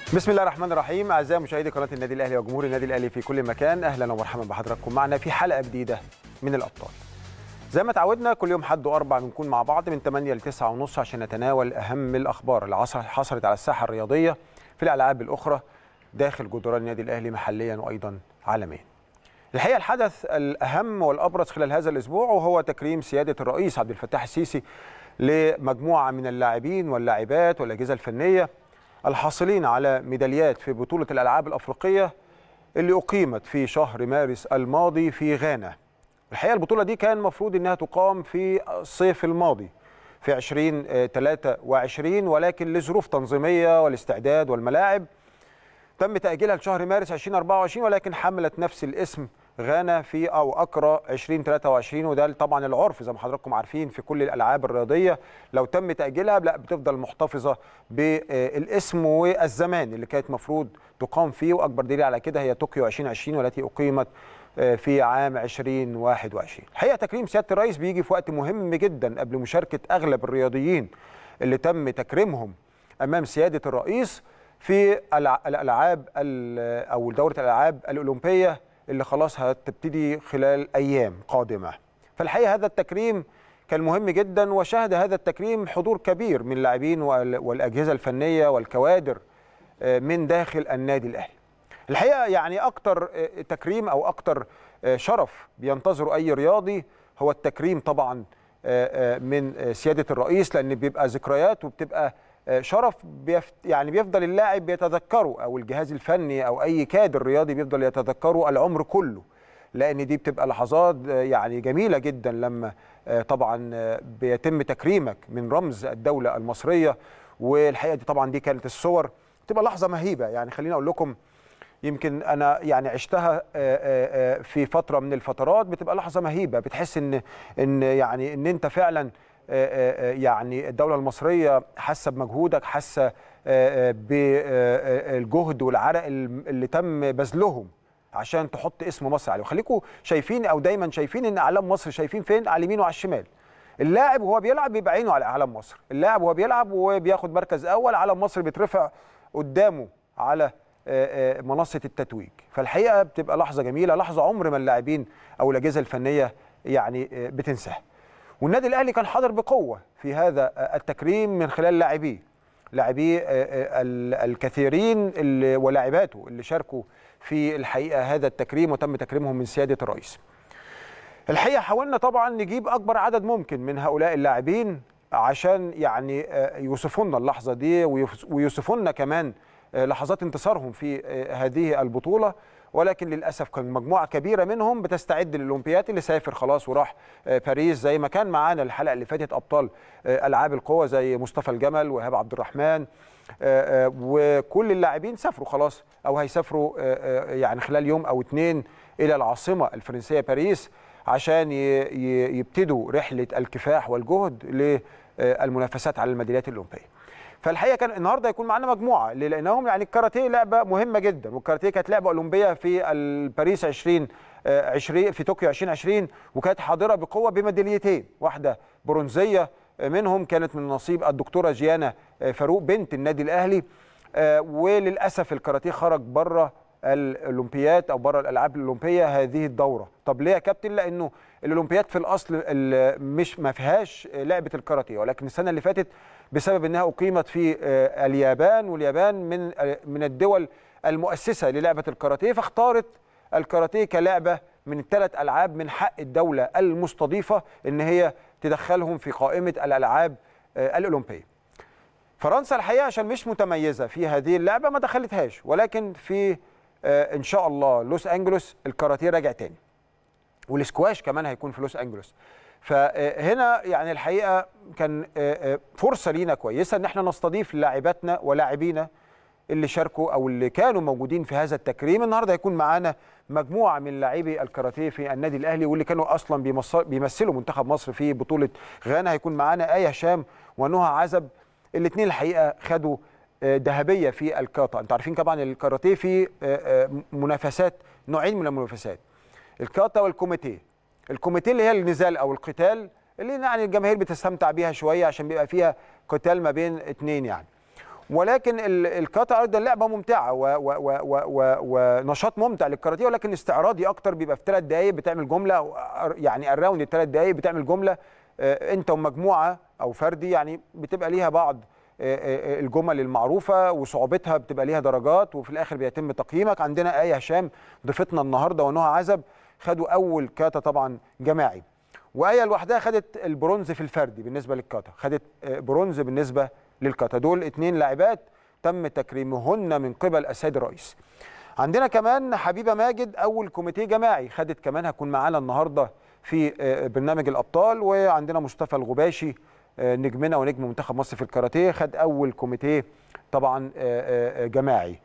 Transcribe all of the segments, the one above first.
بسم الله الرحمن الرحيم اعزائي مشاهدي قناه النادي الاهلي وجمهور النادي الاهلي في كل مكان اهلا ومرحبا بحضراتكم معنا في حلقه جديده من الابطال زي ما تعودنا كل يوم حد واربع بنكون مع بعض من 8 ل 9 ونص عشان نتناول اهم الاخبار اللي حصلت على الساحه الرياضيه في الالعاب الاخرى داخل جدران النادي الاهلي محليا وايضا عالميا الحقيقه الحدث الاهم والابرز خلال هذا الاسبوع وهو تكريم سياده الرئيس عبد الفتاح السيسي لمجموعه من اللاعبين واللاعبات والاجهزه الفنيه الحاصلين على ميداليات في بطولة الألعاب الأفريقية اللي أقيمت في شهر مارس الماضي في غانا الحقيقة البطولة دي كان المفروض أنها تقام في الصيف الماضي في 2023 ولكن لظروف تنظيمية والاستعداد والملاعب تم تأجيلها لشهر مارس 2024 ولكن حملت نفس الاسم غانا في او اكرا 2023 وده طبعا العرف زي ما حضراتكم عارفين في كل الالعاب الرياضيه لو تم تاجيلها لا بتفضل محتفظه بالاسم والزمان اللي كانت مفروض تقام فيه واكبر دليل على كده هي طوكيو 2020 والتي اقيمت في عام 2021 الحقيقه تكريم سياده الرئيس بيجي في وقت مهم جدا قبل مشاركه اغلب الرياضيين اللي تم تكريمهم امام سياده الرئيس في الالعاب او دوره الالعاب الاولمبيه اللي خلاص هتبتدي خلال ايام قادمه فالحقيقه هذا التكريم كان مهم جدا وشهد هذا التكريم حضور كبير من اللاعبين والاجهزه الفنيه والكوادر من داخل النادي الاهلي الحقيقه يعني اكتر تكريم او اكتر شرف بينتظره اي رياضي هو التكريم طبعا من سياده الرئيس لان بيبقى ذكريات وبتبقى شرف بيفت يعني بيفضل اللاعب بيتذكره او الجهاز الفني او اي كادر رياضي بيفضل يتذكره العمر كله لان دي بتبقى لحظات يعني جميله جدا لما طبعا بيتم تكريمك من رمز الدوله المصريه والحقيقه دي طبعا دي كانت الصور بتبقى لحظه مهيبه يعني خليني اقول لكم يمكن انا يعني عشتها في فتره من الفترات بتبقى لحظه مهيبه بتحس ان ان يعني ان انت فعلا يعني الدولة المصرية حاسة بمجهودك حاسة بالجهد والعرق اللي تم بذلهم عشان تحط اسم مصر عليه وخليكم شايفين او دايما شايفين ان اعلام مصر شايفين فين على اليمين وعلى الشمال اللاعب وهو بيلعب بيبقى عينه على اعلام مصر اللاعب وهو بيلعب وبياخد مركز اول علم مصر بيترفع قدامه على منصة التتويج فالحقيقة بتبقى لحظة جميلة لحظة عمر ما اللاعبين او الاجهزة الفنية يعني بتنساها والنادي الاهلي كان حاضر بقوه في هذا التكريم من خلال لاعبيه لاعبيه الكثيرين اللي ولاعباته اللي شاركوا في الحقيقه هذا التكريم وتم تكريمهم من سياده الرئيس. الحقيقه حاولنا طبعا نجيب اكبر عدد ممكن من هؤلاء اللاعبين عشان يعني يوصفوا لنا اللحظه دي ويوصفوا لنا كمان لحظات انتصارهم في هذه البطوله ولكن للاسف كان مجموعه كبيره منهم بتستعد للاولمبياد اللي سافر خلاص وراح باريس زي ما كان معانا الحلقه اللي فاتت ابطال العاب القوه زي مصطفى الجمل وهاب عبد الرحمن وكل اللاعبين سافروا خلاص او هيسافروا يعني خلال يوم او اتنين الى العاصمه الفرنسيه باريس عشان يبتدوا رحله الكفاح والجهد للمنافسات على الميداليات الاولمبيه. فالحقيقه كان النهارده يكون معانا مجموعه لانهم يعني الكاراتيه لعبه مهمه جدا والكاراتيه كانت لعبه اولمبيه في باريس 20 20 في طوكيو 2020 وكانت حاضره بقوه بميداليتين واحده برونزيه منهم كانت من نصيب الدكتوره جيانا فاروق بنت النادي الاهلي وللاسف الكاراتيه خرج بره الاولمبياد او بره الالعاب الاولمبيه هذه الدوره طب ليه يا كابتن لانه الاولمبياد في الاصل مش ما فيهاش لعبه الكاراتيه ولكن السنه اللي فاتت بسبب انها اقيمت في اليابان واليابان من من الدول المؤسسه للعبه الكاراتيه فاختارت الكاراتيه كلعبه من الثلاث العاب من حق الدوله المستضيفه ان هي تدخلهم في قائمه الالعاب الاولمبيه. فرنسا الحقيقه عشان مش متميزه في هذه اللعبه ما دخلتهاش ولكن في ان شاء الله لوس انجلوس الكاراتيه راجع تاني. والسكواش كمان هيكون في لوس انجلوس. فهنا يعني الحقيقه كان فرصه لينا كويسه ان احنا نستضيف لاعباتنا ولاعبينا اللي شاركوا او اللي كانوا موجودين في هذا التكريم النهارده هيكون معانا مجموعه من لاعبي الكاراتيه في النادي الاهلي واللي كانوا اصلا بيمثلوا منتخب مصر في بطوله غانا هيكون معانا ايه هشام ونهى عزب الاثنين الحقيقه خدوا ذهبيه في الكاتا انتوا عارفين طبعا الكاراتيه في منافسات نوعين من المنافسات الكاتا والكوميتيه الكوميتيه اللي هي النزال او القتال اللي يعني الجماهير بتستمتع بيها شويه عشان بيبقى فيها قتال ما بين اثنين يعني ولكن ال- الكاتا ايضا لعبه ممتعه و- و- و- و- و- ونشاط ممتع للكاراتيه ولكن استعراضي اكتر بيبقى في ثلاث دقائق بتعمل جمله أو أر- يعني الراوند الثلاث دقائق بتعمل جمله آه، انت ومجموعه او فردي يعني بتبقى ليها بعض آه، آه، الجمل المعروفه وصعوبتها بتبقى ليها درجات وفي الاخر بيتم تقييمك عندنا ايه هشام ضيفتنا النهارده ونهى عزب خدوا اول كاتا طبعا جماعي وايه لوحدها خدت البرونز في الفردي بالنسبه للكاتا خدت آه، برونز بالنسبه للكاتا دول اتنين لاعبات تم تكريمهن من قبل السيد الرئيس عندنا كمان حبيبه ماجد اول كوميتيه جماعي خدت كمان هتكون معانا النهارده في آه، برنامج الابطال وعندنا مصطفى الغباشي آه، نجمنا ونجم منتخب مصر في الكاراتيه خد اول كوميتيه طبعا آه، آه، جماعي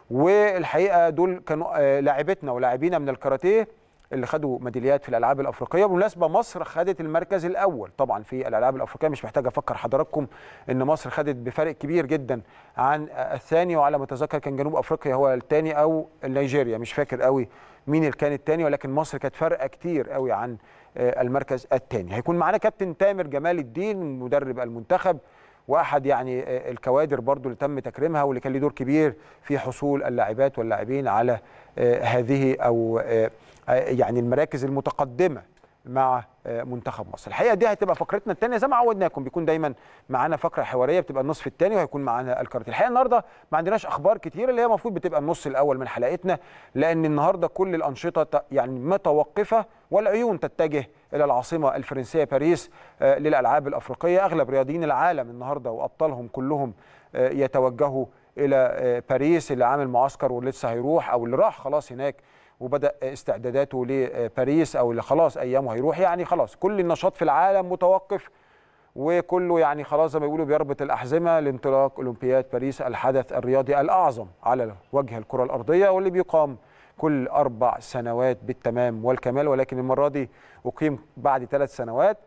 والحقيقه دول كانوا آه، لاعبتنا ولاعبينا من الكاراتيه اللي خدوا ميداليات في الالعاب الافريقيه بالمناسبه مصر خدت المركز الاول طبعا في الالعاب الافريقيه مش محتاج افكر حضراتكم ان مصر خدت بفرق كبير جدا عن الثاني وعلى ما اتذكر كان جنوب افريقيا هو الثاني او نيجيريا مش فاكر قوي مين اللي كان الثاني ولكن مصر كانت فارقه كتير قوي عن آه، المركز الثاني هيكون معانا كابتن تامر جمال الدين مدرب المنتخب واحد يعني آه، الكوادر برضو اللي تم تكريمها واللي كان له دور كبير في حصول اللاعبات واللاعبين على آه، هذه او آه، آه، يعني المراكز المتقدمه مع آه، منتخب مصر الحقيقه دي هتبقى فقرتنا الثانيه زي ما عودناكم بيكون دايما معانا فقره حواريه بتبقى النصف الثاني وهيكون معانا الكاراتيه الحقيقه النهارده ما عندناش اخبار كتير اللي هي المفروض بتبقى النص الاول من حلقتنا لان النهارده كل الانشطه ت- يعني متوقفه والعيون تتجه الى العاصمه الفرنسيه باريس آه، للالعاب الافريقيه اغلب رياضيين العالم النهارده وابطالهم كلهم آه، يتوجهوا الى آه، باريس اللي عامل معسكر ولسه هيروح او اللي راح خلاص هناك وبدا استعداداته لباريس او اللي خلاص ايامه هيروح يعني خلاص كل النشاط في العالم متوقف وكله يعني خلاص زي ما بيقولوا بيربط الاحزمه لانطلاق اولمبياد باريس الحدث الرياضي الاعظم على وجه الكره الارضيه واللي بيقام كل اربع سنوات بالتمام والكمال ولكن المره دي اقيم بعد ثلاث سنوات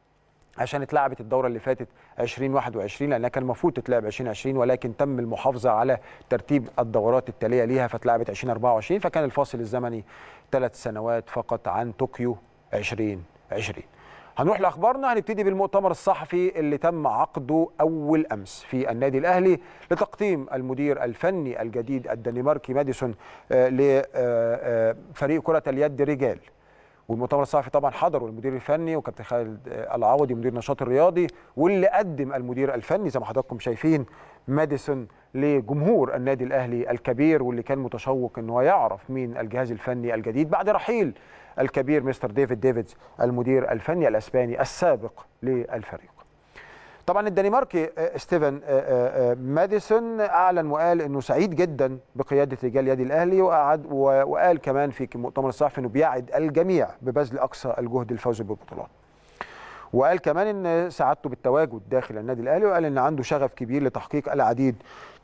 عشان اتلعبت الدوره اللي فاتت 2021 لانها كان المفروض تتلعب 2020 ولكن تم المحافظه على ترتيب الدورات التاليه ليها فاتلعبت 2024 فكان الفاصل الزمني ثلاث سنوات فقط عن طوكيو 2020 هنروح لاخبارنا هنبتدي بالمؤتمر الصحفي اللي تم عقده اول امس في النادي الاهلي لتقديم المدير الفني الجديد الدنماركي ماديسون لفريق كره اليد رجال والمؤتمر الصحفي طبعا حضروا المدير الفني وكابتن خالد آه، العوضي مدير النشاط الرياضي واللي قدم المدير الفني زي ما حضراتكم شايفين ماديسون لجمهور النادي الاهلي الكبير واللي كان متشوق ان هو يعرف مين الجهاز الفني الجديد بعد رحيل الكبير مستر ديفيد ديفيدز المدير الفني الاسباني السابق للفريق. طبعا الدنماركي آه، ستيفن آه، آه، آه، ماديسون اعلن وقال انه سعيد جدا بقياده رجال يد الاهلي وقعد و- وقال كمان في مؤتمر الصحفي انه بيعد الجميع ببذل اقصى الجهد للفوز بالبطولات. وقال كمان ان سعادته بالتواجد داخل النادي الاهلي وقال ان عنده شغف كبير لتحقيق العديد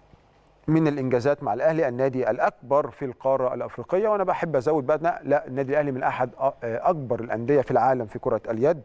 من الانجازات مع الاهلي النادي الاكبر في القاره الافريقيه وانا بحب ازود بقى لا- لا النادي الاهلي من احد أ- اكبر الانديه في العالم في كره اليد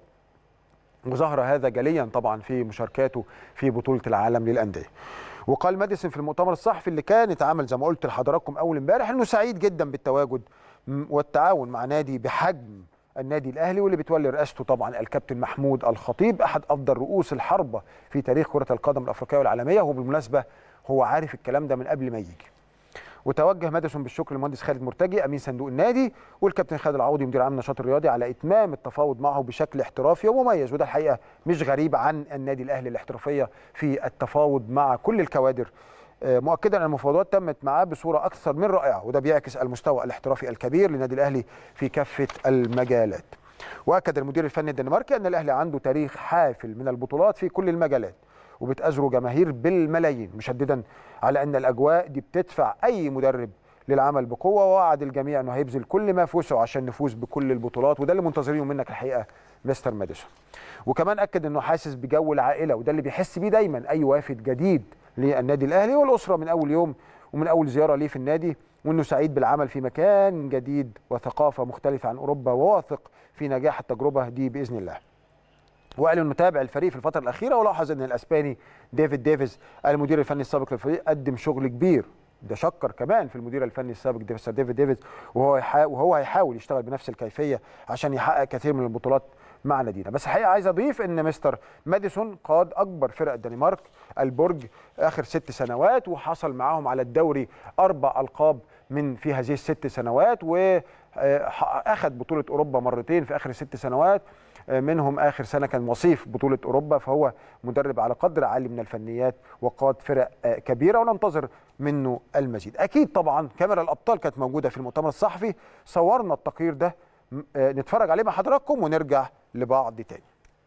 وظهر هذا جليا طبعا في مشاركاته في بطوله العالم للانديه. وقال ماديسون في المؤتمر الصحفي اللي كان اتعمل زي ما قلت لحضراتكم اول امبارح انه سعيد جدا بالتواجد م- والتعاون مع نادي بحجم النادي الاهلي واللي بتولي رئاسته طبعا الكابتن محمود الخطيب احد افضل رؤوس الحربه في تاريخ كره القدم الافريقيه والعالميه وهو بالمناسبه هو عارف الكلام ده من قبل ما يجي. وتوجه ماديسون بالشكر للمهندس خالد مرتجي امين صندوق النادي والكابتن خالد العوضي مدير عام النشاط الرياضي على اتمام التفاوض معه بشكل احترافي ومميز وده الحقيقه مش غريب عن النادي الاهلي الاحترافيه في التفاوض مع كل الكوادر آه، مؤكدا ان المفاوضات تمت معاه بصوره اكثر من رائعه وده بيعكس المستوى الاحترافي الكبير للنادي الاهلي في كافه المجالات. واكد المدير الفني الدنماركي ان الاهلي عنده تاريخ حافل من البطولات في كل المجالات وبتأزره جماهير بالملايين مشددا على ان الاجواء دي بتدفع اي مدرب للعمل بقوه ووعد الجميع انه هيبذل كل ما في وسعه عشان نفوز بكل البطولات وده اللي منتظرينه منك الحقيقه مستر ماديسون. وكمان اكد انه حاسس بجو العائله وده اللي بيحس بيه دايما اي وافد جديد للنادي الاهلي والاسره من اول يوم ومن اول زياره ليه في النادي وانه سعيد بالعمل في مكان جديد وثقافه مختلفه عن اوروبا وواثق في نجاح التجربه دي باذن الله. وقال انه تابع الفريق في الفتره الاخيره ولاحظ ان الاسباني ديفيد ديفيز المدير الفني السابق للفريق قدم شغل كبير ده شكر كمان في المدير الفني السابق ديفيد ديفيد ديفيز وهو يحا- وهو هيحاول يشتغل بنفس الكيفيه عشان يحقق كثير من البطولات مع نادينا بس الحقيقه عايز اضيف ان مستر ماديسون قاد اكبر فرق الدنمارك البرج اخر ست سنوات وحصل معاهم على الدوري اربع القاب من في هذه الست سنوات واخذ بطوله اوروبا مرتين في اخر ست سنوات منهم اخر سنه كان وصيف بطوله اوروبا فهو مدرب على قدر عالي من الفنيات وقاد فرق كبيره وننتظر منه المزيد اكيد طبعا كاميرا الابطال كانت موجوده في المؤتمر الصحفي صورنا التقرير ده نتفرج عليه مع حضراتكم ونرجع لبعض تاني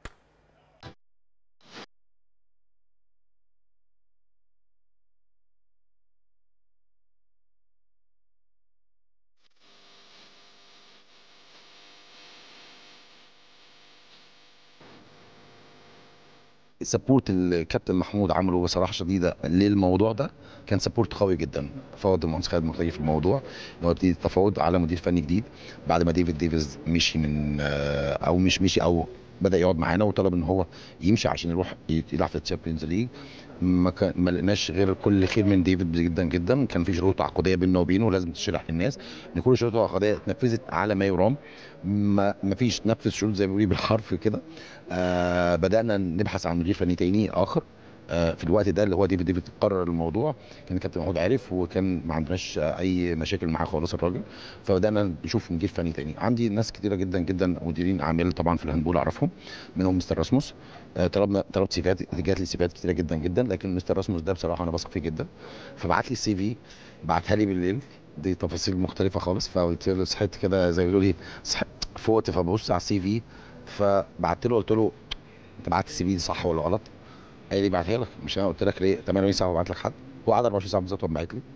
سبورت الكابتن محمود عمله بصراحه شديده للموضوع ده كان سبورت قوي جدا تفاوض المهندس خالد مرتجي في الموضوع ان هو يبتدي التفاوض على مدير فني جديد بعد ما ديفيد ديفيز مشي من او مش مشي او بدا يقعد معانا وطلب ان هو يمشي عشان يروح يلعب في الشامبيونز ليج ما كان ما لقيناش غير كل خير من ديفيد جدا جدا كان في شروط عقديه بيننا وبينه لازم تشرح للناس ان كل الشروط العقديه اتنفذت على ما يرام ما, ما فيش نفذ شروط زي ما بيقولوا بالحرف كده آه بدانا نبحث عن مدير فني تاني اخر آه في الوقت ده اللي هو ديفيد ديفيد قرر الموضوع كان الكابتن محمود عارف وكان ما عندناش اي مشاكل معاه خالص الراجل فبدانا نشوف مدير فني تاني عندي ناس كتيره جدا جدا مديرين اعمال طبعا في الهاندبول اعرفهم منهم مستر راسموس آه طلبنا طلبت سيفات جات لي سيفات كتيره جدا جدا لكن مستر راسموس ده بصراحه انا بثق فيه جدا فبعت لي السي في بعتها لي بالليل دي تفاصيل مختلفه خالص فقلت له صحيت كده زي ما بيقولوا لي فوقت فببص على السي في فبعت له قلت له انت بعت السي في دي صح ولا غلط؟ قال لي بعتها لك مش انا قلت لك ليه 48 ساعه وبعت لك حد هو قعد 24 ساعه بالظبط وبعت لي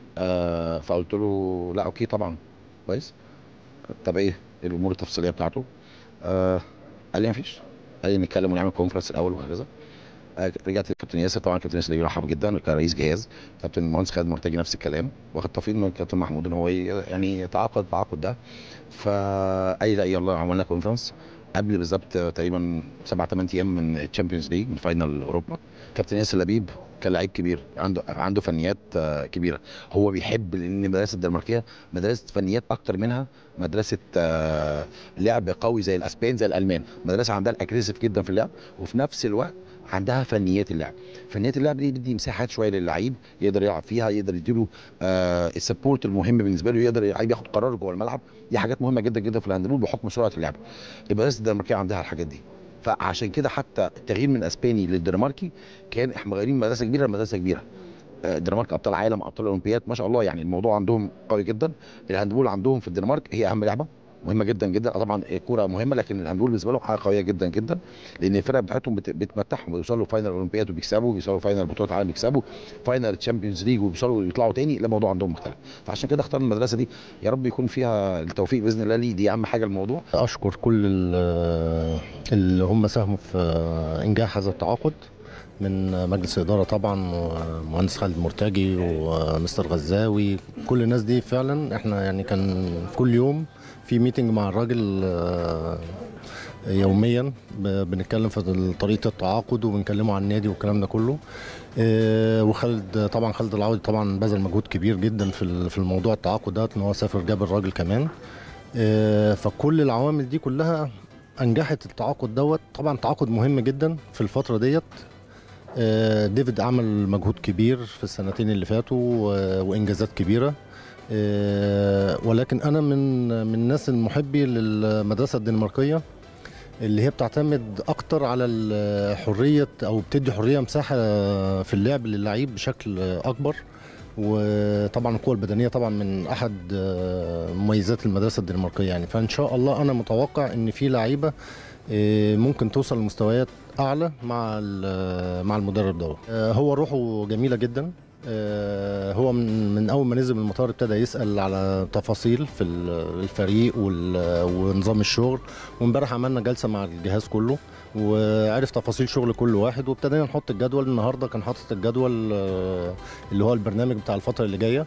آه فقلت له لا اوكي طبعا كويس طب ايه الامور التفصيليه بتاعته آه قال لي مفيش قال لي نتكلم ونعمل كونفرنس الاول وهكذا آه رجعت للكابتن ياسر طبعا الكابتن ياسر يرحب جدا كرئيس جهاز كابتن المهندس خالد مرتجي نفس الكلام واخد توفيق من الكابتن محمود ان هو يعني يتعاقد التعاقد ده فقال لا يلا عملنا كونفرنس قبل بالظبط تقريبا سبع ثمان ايام من الشامبيونز ليج من فاينل اوروبا كابتن ياسر لبيب كان لعيب كبير عنده عنده فنيات كبيره هو بيحب لان المدرسه الدنماركيه مدرسه فنيات اكتر منها مدرسه لعب قوي زي الاسبان زي الالمان مدرسه عندها الاجريسيف جدا في اللعب وفي نفس الوقت عندها فنيات اللعب فنيات اللعب دي بتدي مساحات شويه للعيب يقدر يلعب فيها يقدر يديله آه السبورت المهم بالنسبه له يقدر اللعيب ياخد قرار جوه الملعب دي حاجات مهمه جدا جدا في الهاندبول بحكم سرعه اللعب المدرسه الدنماركيه عندها الحاجات دي فعشان كده حتى التغيير من اسباني للدنماركي كان احنا مغيرين مدرسه كبيره لمدرسه كبيره الدنمارك ابطال عالم ابطال اولمبياد ما شاء الله يعني الموضوع عندهم قوي جدا الهاندبول عندهم في الدنمارك هي اهم لعبه مهمه جدا جدا طبعا الكوره مهمه لكن الهاندبول بالنسبه لهم حاجه قويه جدا جدا لان الفرق بتاعتهم بت... بتمتعهم بيوصلوا فاينل اولمبياد وبيكسبوا بيوصلوا فاينل بطولات عالم بيكسبوا فاينل تشامبيونز ليج وبيوصلوا يطلعوا تاني لا الموضوع عندهم مختلف فعشان كده اختار المدرسه دي يا رب يكون فيها التوفيق باذن الله لي دي اهم حاجه الموضوع اشكر كل اللي هم ساهموا في انجاح هذا التعاقد من مجلس الإدارة طبعا مهندس خالد مرتجي ومستر غزاوي كل الناس دي فعلا احنا يعني كان كل يوم في ميتنج مع الراجل يوميا بنتكلم في طريقه التعاقد وبنكلمه عن النادي والكلام ده كله وخالد طبعا خالد العوضي طبعا بذل مجهود كبير جدا في في الموضوع التعاقد ده ان هو سافر جاب الراجل كمان فكل العوامل دي كلها انجحت التعاقد دوت طبعا تعاقد مهم جدا في الفتره ديت ديفيد عمل مجهود كبير في السنتين اللي فاتوا وانجازات كبيره ولكن انا من من الناس المحبي للمدرسه الدنماركيه اللي هي بتعتمد اكتر على الحريه او بتدي حريه مساحه في اللعب للعيب بشكل اكبر وطبعا القوه البدنيه طبعا من احد مميزات المدرسه الدنماركيه يعني فان شاء الله انا متوقع ان في لعيبه ممكن توصل لمستويات اعلى مع مع المدرب دوت هو روحه جميله جدا هو من من اول ما نزل من المطار ابتدى يسال على تفاصيل في الفريق ونظام الشغل وامبارح عملنا جلسه مع الجهاز كله وعرف تفاصيل شغل كل واحد وابتدينا نحط الجدول النهارده كان حاطط الجدول اللي هو البرنامج بتاع الفتره اللي جايه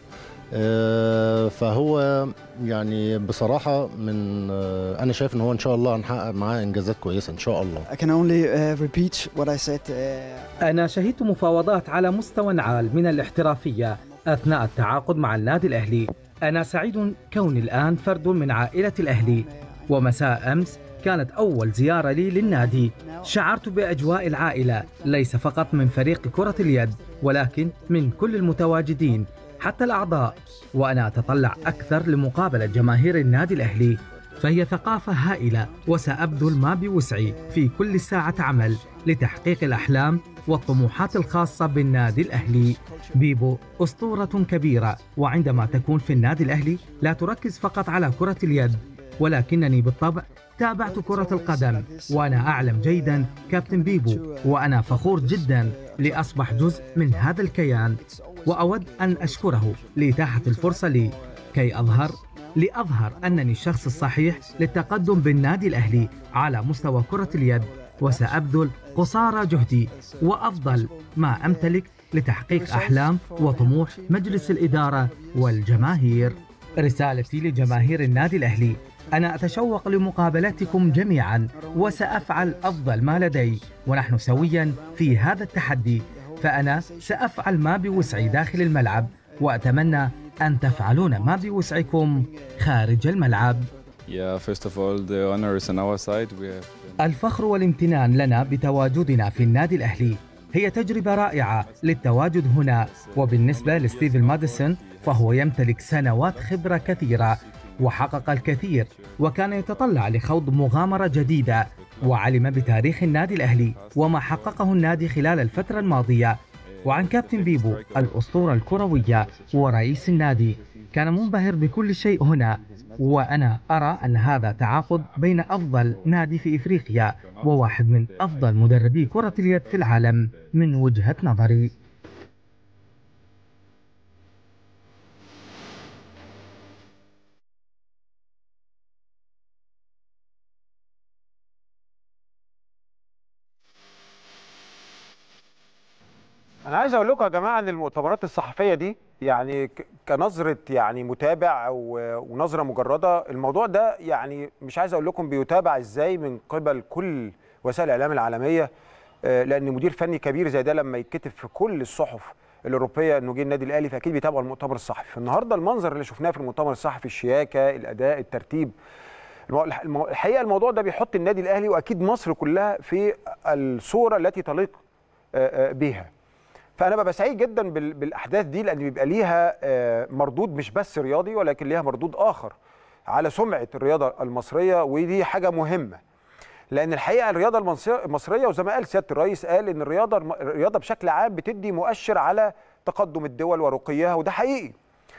فهو يعني بصراحة من أنا شايف إن هو إن شاء الله هنحقق معاه إنجازات كويسة إن شاء الله. I can only uh, repeat what I said. Uh... أنا شهدت مفاوضات على مستوى عال من الاحترافية أثناء التعاقد مع النادي الأهلي. أنا سعيد كوني الآن فرد من عائلة الأهلي. ومساء أمس كانت أول زيارة لي للنادي شعرت بأجواء العائلة ليس فقط من فريق كرة اليد ولكن من كل المتواجدين حتى الأعضاء وأنا أتطلع أكثر لمقابلة جماهير النادي الأهلي فهي ثقافة هائلة وسأبذل ما بوسعي في كل ساعة عمل لتحقيق الأحلام والطموحات الخاصة بالنادي الأهلي بيبو أسطورة كبيرة وعندما تكون في النادي الأهلي لا تركز فقط على كرة اليد ولكنني بالطبع تابعت كرة القدم وأنا أعلم جيدا كابتن بيبو وأنا فخور جدا لأصبح جزء من هذا الكيان وأود أن أشكره لإتاحة الفرصة لي كي أظهر لأظهر أنني الشخص الصحيح للتقدم بالنادي الأهلي على مستوى كرة اليد وسأبذل قصارى جهدي وأفضل ما أمتلك لتحقيق أحلام وطموح مجلس الإدارة والجماهير رسالتي لجماهير النادي الأهلي أنا أتشوق لمقابلتكم جميعا وسأفعل أفضل ما لدي ونحن سويا في هذا التحدي فأنا سأفعل ما بوسعي داخل الملعب وأتمنى أن تفعلون ما بوسعكم خارج الملعب Yeah, first of all, the honor is on our side. We have الفخر والامتنان لنا بتواجدنا في النادي الأهلي هي تجربة رائعة للتواجد هنا وبالنسبة لستيفن ماديسون فهو يمتلك سنوات خبرة كثيرة وحقق الكثير وكان يتطلع لخوض مغامرة جديدة وعلم بتاريخ النادي الأهلي وما حققه النادي خلال الفترة الماضية وعن كابتن بيبو الأسطورة الكروية ورئيس النادي كان منبهر بكل شيء هنا وأنا أرى أن هذا تعاقد بين أفضل نادي في إفريقيا وواحد من أفضل مدربي كرة اليد في العالم من وجهة نظري انا عايز اقول لكم يا جماعه ان المؤتمرات الصحفيه دي يعني ك- كنظره يعني متابع و- ونظره مجرده الموضوع ده يعني مش عايز اقول لكم بيتابع ازاي من قبل كل وسائل الاعلام العالميه آه، لان مدير فني كبير زي ده لما يتكتب في كل الصحف الاوروبيه انه جه النادي الاهلي فاكيد بيتابعوا المؤتمر الصحفي فالنهارده المنظر اللي شفناه في المؤتمر الصحفي الشياكه الاداء الترتيب المو- المو- الحقيقه الموضوع ده بيحط النادي الاهلي واكيد مصر كلها في الصوره التي تليق آه، آه، بيها فانا ببقى سعيد جدا بال- بالاحداث دي لان بيبقى ليها آه، مردود مش بس رياضي ولكن ليها مردود اخر على سمعه الرياضه المصريه ودي حاجه مهمه لان الحقيقه الرياضه المصريه المصريه وزي ما قال سياده الرئيس قال ان الرياضه الرياضه بشكل عام بتدي مؤشر على تقدم الدول ورقيها وده حقيقي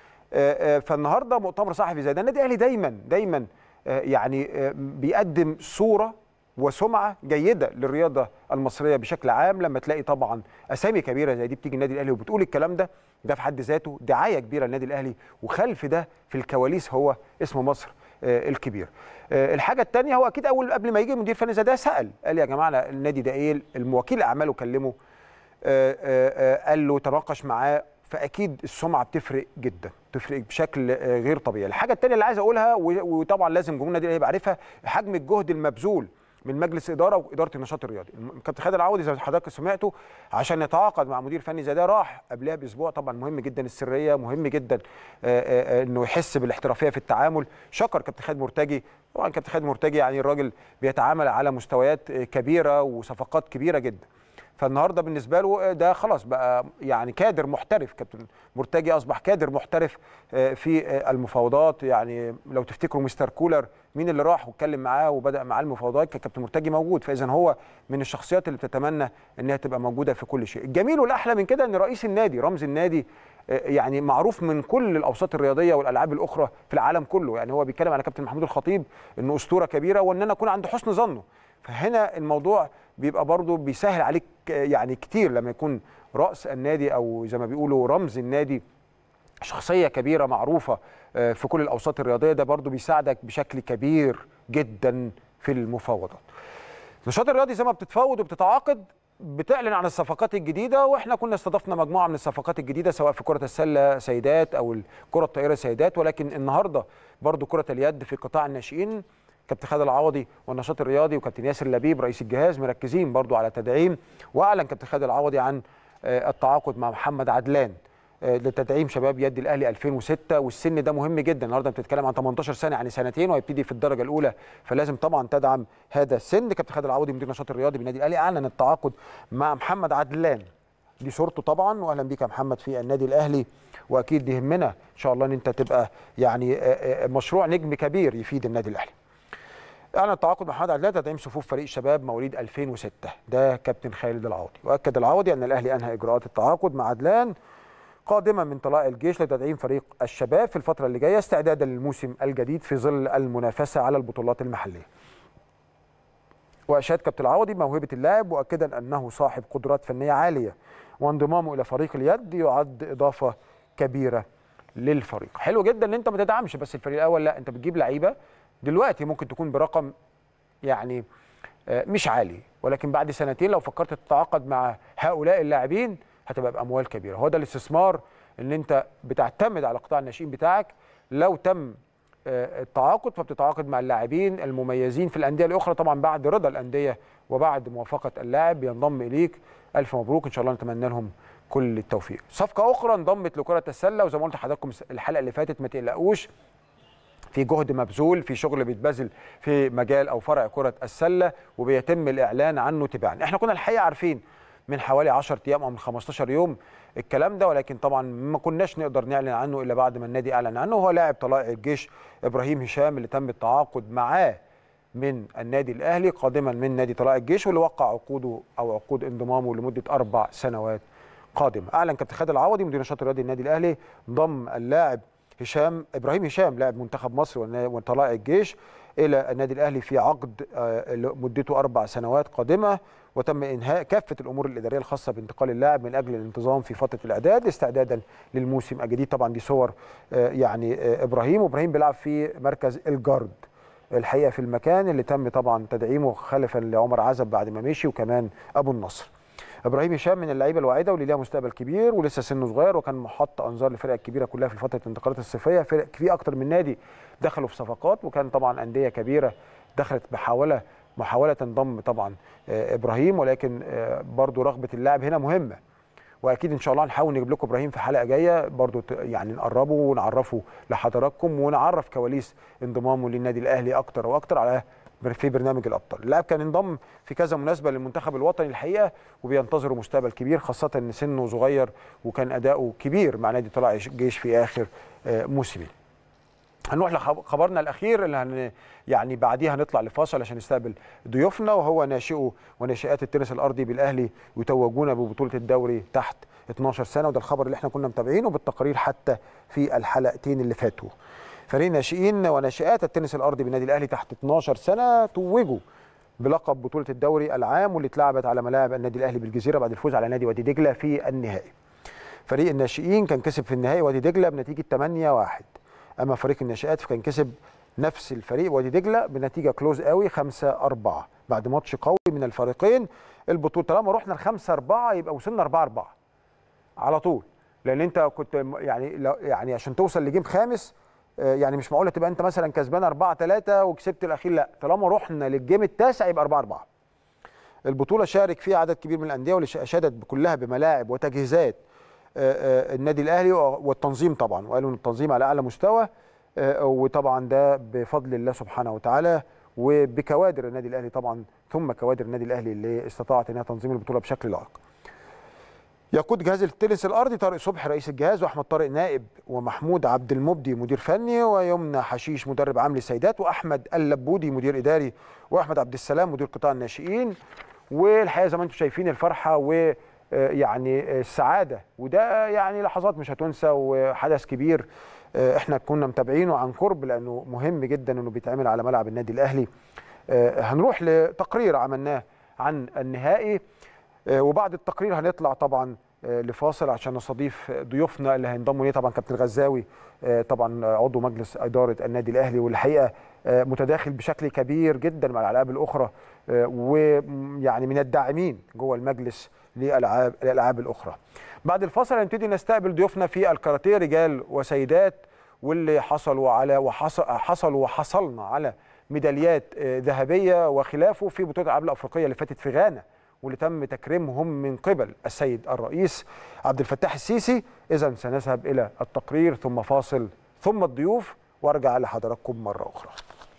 آه، آه، فالنهارده مؤتمر صحفي زي ده النادي الاهلي دايما دايما آه، يعني آه، بيقدم صوره وسمعه جيده للرياضه المصريه بشكل عام لما تلاقي طبعا اسامي كبيره زي دي بتيجي النادي الاهلي وبتقول الكلام ده ده في حد ذاته دعايه كبيره للنادي الاهلي وخلف ده في الكواليس هو اسم مصر آه، الكبير. آه، الحاجه الثانيه هو اكيد اول قبل ما يجي مدير فني زي ده سال قال يا جماعه أنا النادي ده ايه الموكيل اعماله كلمه آه، آه، آه، قال له تناقش معاه فاكيد السمعه بتفرق جدا تفرق بشكل آه، غير طبيعي الحاجه الثانيه اللي عايز اقولها و- وطبعا لازم جمهور النادي الاهلي يبقى عارفها حجم الجهد المبذول من مجلس اداره واداره النشاط الرياضي الم- كابتن خالد العوضي زي ما حضرتك سمعته عشان يتعاقد مع مدير فني زي ده راح قبلها باسبوع طبعا مهم جدا السريه مهم جدا آه، آه، آه، انه يحس بالاحترافيه في التعامل شكر كابتن خالد مرتجي طبعا كابتن خالد مرتجي يعني الراجل بيتعامل على مستويات آه، كبيره وصفقات كبيره جدا فالنهارده بالنسبه له ده خلاص بقى يعني كادر محترف كابتن مرتجي اصبح كادر محترف آه، في آه، المفاوضات يعني لو تفتكروا مستر كولر مين اللي راح واتكلم معاه وبدا معاه المفاوضات كان كابتن مرتجي موجود فاذا هو من الشخصيات اللي بتتمنى انها تبقى موجوده في كل شيء الجميل والاحلى من كده ان رئيس النادي رمز النادي آه، يعني معروف من كل الاوساط الرياضيه والالعاب الاخرى في العالم كله يعني هو بيتكلم على كابتن محمود الخطيب انه اسطوره كبيره وان انا اكون عند حسن ظنه فهنا الموضوع بيبقى برضه بيسهل عليك يعني كتير لما يكون راس النادي او زي ما بيقولوا رمز النادي شخصيه كبيره معروفه آه، في كل الاوساط الرياضيه ده برضه بيساعدك بشكل كبير جدا في المفاوضات النشاط الرياضي زي ما بتتفاوض وبتتعاقد بتعلن عن الصفقات الجديده واحنا كنا استضفنا مجموعه من الصفقات الجديده سواء في كره السله سيدات او الكره الطائره سيدات ولكن النهارده برضو كره اليد في قطاع الناشئين كابتن خالد العوضي والنشاط الرياضي وكابتن ياسر لبيب رئيس الجهاز مركزين برضو على تدعيم واعلن كابتن خالد العوضي عن آه، التعاقد مع محمد عدلان آه، لتدعيم شباب يد الاهلي 2006 والسن ده مهم جدا النهارده بتتكلم عن 18 سنه يعني سنتين وهيبتدي في الدرجه الاولى فلازم طبعا تدعم هذا السن كابتن خالد العوضي مدير النشاط الرياضي بالنادي الاهلي اعلن التعاقد مع محمد عدلان دي صورته طبعا واهلا بيك يا محمد في النادي الاهلي واكيد يهمنا ان شاء الله ان انت تبقى يعني آه، آه، مشروع نجم كبير يفيد النادي الاهلي اعلن التعاقد مع محمد عدلان تدعيم صفوف فريق الشباب مواليد 2006 ده كابتن خالد العوضي واكد العوضي ان الاهلي انهى اجراءات التعاقد مع عدلان قادما من طلائع الجيش لتدعيم فريق الشباب في الفتره اللي جايه استعدادا للموسم الجديد في ظل المنافسه على البطولات المحليه واشاد كابتن العوضي بموهبه اللاعب مؤكدا انه صاحب قدرات فنيه عاليه وانضمامه الى فريق اليد يعد اضافه كبيره للفريق حلو جدا ان انت ما تدعمش بس الفريق الاول لا انت بتجيب لعيبه دلوقتي ممكن تكون برقم يعني آه، مش عالي ولكن بعد سنتين لو فكرت تتعاقد مع هؤلاء اللاعبين هتبقى باموال كبيره هو ده الاستثمار ان انت بتعتمد على قطاع الناشئين بتاعك لو تم آه، التعاقد فبتتعاقد مع اللاعبين المميزين في الانديه الاخرى طبعا بعد رضا الانديه وبعد موافقه اللاعب ينضم اليك الف مبروك ان شاء الله نتمنى لهم كل التوفيق صفقه اخرى انضمت لكره السله وزي ما قلت لحضراتكم الحلقه اللي فاتت ما تقلقوش في جهد مبذول في شغل بيتبذل في مجال او فرع كره السله وبيتم الاعلان عنه تباعا احنا كنا الحقيقه عارفين من حوالي 10 ايام او من 15 يوم الكلام ده ولكن طبعا ما كناش نقدر نعلن عنه الا بعد ما النادي اعلن عنه هو لاعب طلائع الجيش ابراهيم هشام اللي تم التعاقد معاه من النادي الاهلي قادما من نادي طلائع الجيش واللي وقع عقوده او عقود انضمامه لمده اربع سنوات قادمه اعلن كابتن خالد العوضي مدير النشاط الرياضي النادي الاهلي ضم اللاعب هشام ابراهيم هشام لاعب منتخب مصر والنا- وطلائع الجيش الى النادي الاهلي في عقد آه، مدته اربع سنوات قادمه وتم انهاء كافه الامور الاداريه الخاصه بانتقال اللاعب من اجل الانتظام في فتره الاعداد استعدادا للموسم الجديد طبعا دي صور آه، يعني آه، ابراهيم وابراهيم بيلعب في مركز الجارد الحقيقه في المكان اللي تم طبعا تدعيمه خلفا لعمر عزب بعد ما مشي وكمان ابو النصر ابراهيم هشام من اللعيبه الواعده واللي ليها مستقبل كبير ولسه سنه صغير وكان محط انظار للفرق الكبيره كلها في فتره الانتقالات الصيفيه فرق في اكتر من نادي دخلوا في صفقات وكان طبعا انديه كبيره دخلت بحاوله محاوله تنضم طبعا آه، ابراهيم ولكن آه، برضو رغبه اللاعب هنا مهمه واكيد ان شاء الله هنحاول نجيب لكم ابراهيم في حلقه جايه برضو ت- يعني نقربه ونعرفه لحضراتكم ونعرف كواليس انضمامه للنادي الاهلي اكتر واكتر على في برنامج الابطال اللاعب كان انضم في كذا مناسبه للمنتخب الوطني الحقيقه وبينتظروا مستقبل كبير خاصه ان سنه صغير وكان اداؤه كبير مع نادي طلائع الجيش في اخر آه، موسمين هنروح لخبرنا الاخير اللي هن يعني بعديها هنطلع لفاصل عشان نستقبل ضيوفنا وهو ناشئو وناشئات التنس الارضي بالاهلي يتوجون ببطوله الدوري تحت 12 سنه وده الخبر اللي احنا كنا متابعينه بالتقارير حتى في الحلقتين اللي فاتوا فريق ناشئين وناشئات التنس الارضي بالنادي الاهلي تحت 12 سنه توجوا بلقب بطوله الدوري العام واللي اتلعبت على ملاعب النادي الاهلي بالجزيره بعد الفوز على نادي وادي دجله في النهائي فريق الناشئين كان كسب في النهائي وادي دجله بنتيجه 8-1 اما فريق الناشئات فكان كسب نفس الفريق وادي دجله بنتيجه كلوز قوي 5 4 بعد ماتش قوي من الفريقين البطوله طالما رحنا ل 5 4 يبقى وصلنا 4 4 على طول لان انت كنت م- يعني لو- يعني عشان توصل لجيم خامس آه، يعني مش معقوله تبقى انت مثلا كسبان 4 3 وكسبت الاخير لا طالما رحنا للجيم التاسع يبقى 4 4 البطوله شارك فيها عدد كبير من الانديه واللي اشادت كلها بملاعب وتجهيزات آه، آه، النادي الاهلي والتنظيم طبعا وقالوا ان التنظيم على اعلى مستوى آه، وطبعا ده بفضل الله سبحانه وتعالى وبكوادر النادي الاهلي طبعا ثم كوادر النادي الاهلي اللي استطاعت انها تنظيم البطوله بشكل لائق. يقود جهاز التنس الارضي طارق صبحي رئيس الجهاز واحمد طارق نائب ومحمود عبد المبدي مدير فني ويمنى حشيش مدرب عام للسيدات واحمد اللبودي مدير اداري واحمد عبد السلام مدير قطاع الناشئين والحقيقه زي ما انتم شايفين الفرحه و آه، يعني آه، السعاده وده يعني لحظات مش هتنسى وحدث كبير آه، احنا كنا متابعينه عن قرب لانه مهم جدا انه بيتعمل على ملعب النادي الاهلي آه، هنروح لتقرير عملناه عن النهائي آه، وبعد التقرير هنطلع طبعا آه، لفاصل عشان نستضيف ضيوفنا اللي هينضموا ليه طبعا كابتن غزاوي آه، طبعا عضو مجلس اداره النادي الاهلي والحقيقه آه، متداخل بشكل كبير جدا مع الالعاب الاخرى آه، ويعني من الداعمين جوه المجلس للالعاب الالعاب الاخرى. بعد الفاصل هنبتدي نستقبل ضيوفنا في الكاراتيه رجال وسيدات واللي حصلوا على وحصل حصلوا وحصلنا على ميداليات آه، ذهبيه وخلافه في بطوله الالعاب الافريقيه اللي فاتت في غانا واللي تم تكريمهم من قبل السيد الرئيس عبد الفتاح السيسي اذا سنذهب الى التقرير ثم فاصل ثم الضيوف وارجع لحضراتكم مره اخرى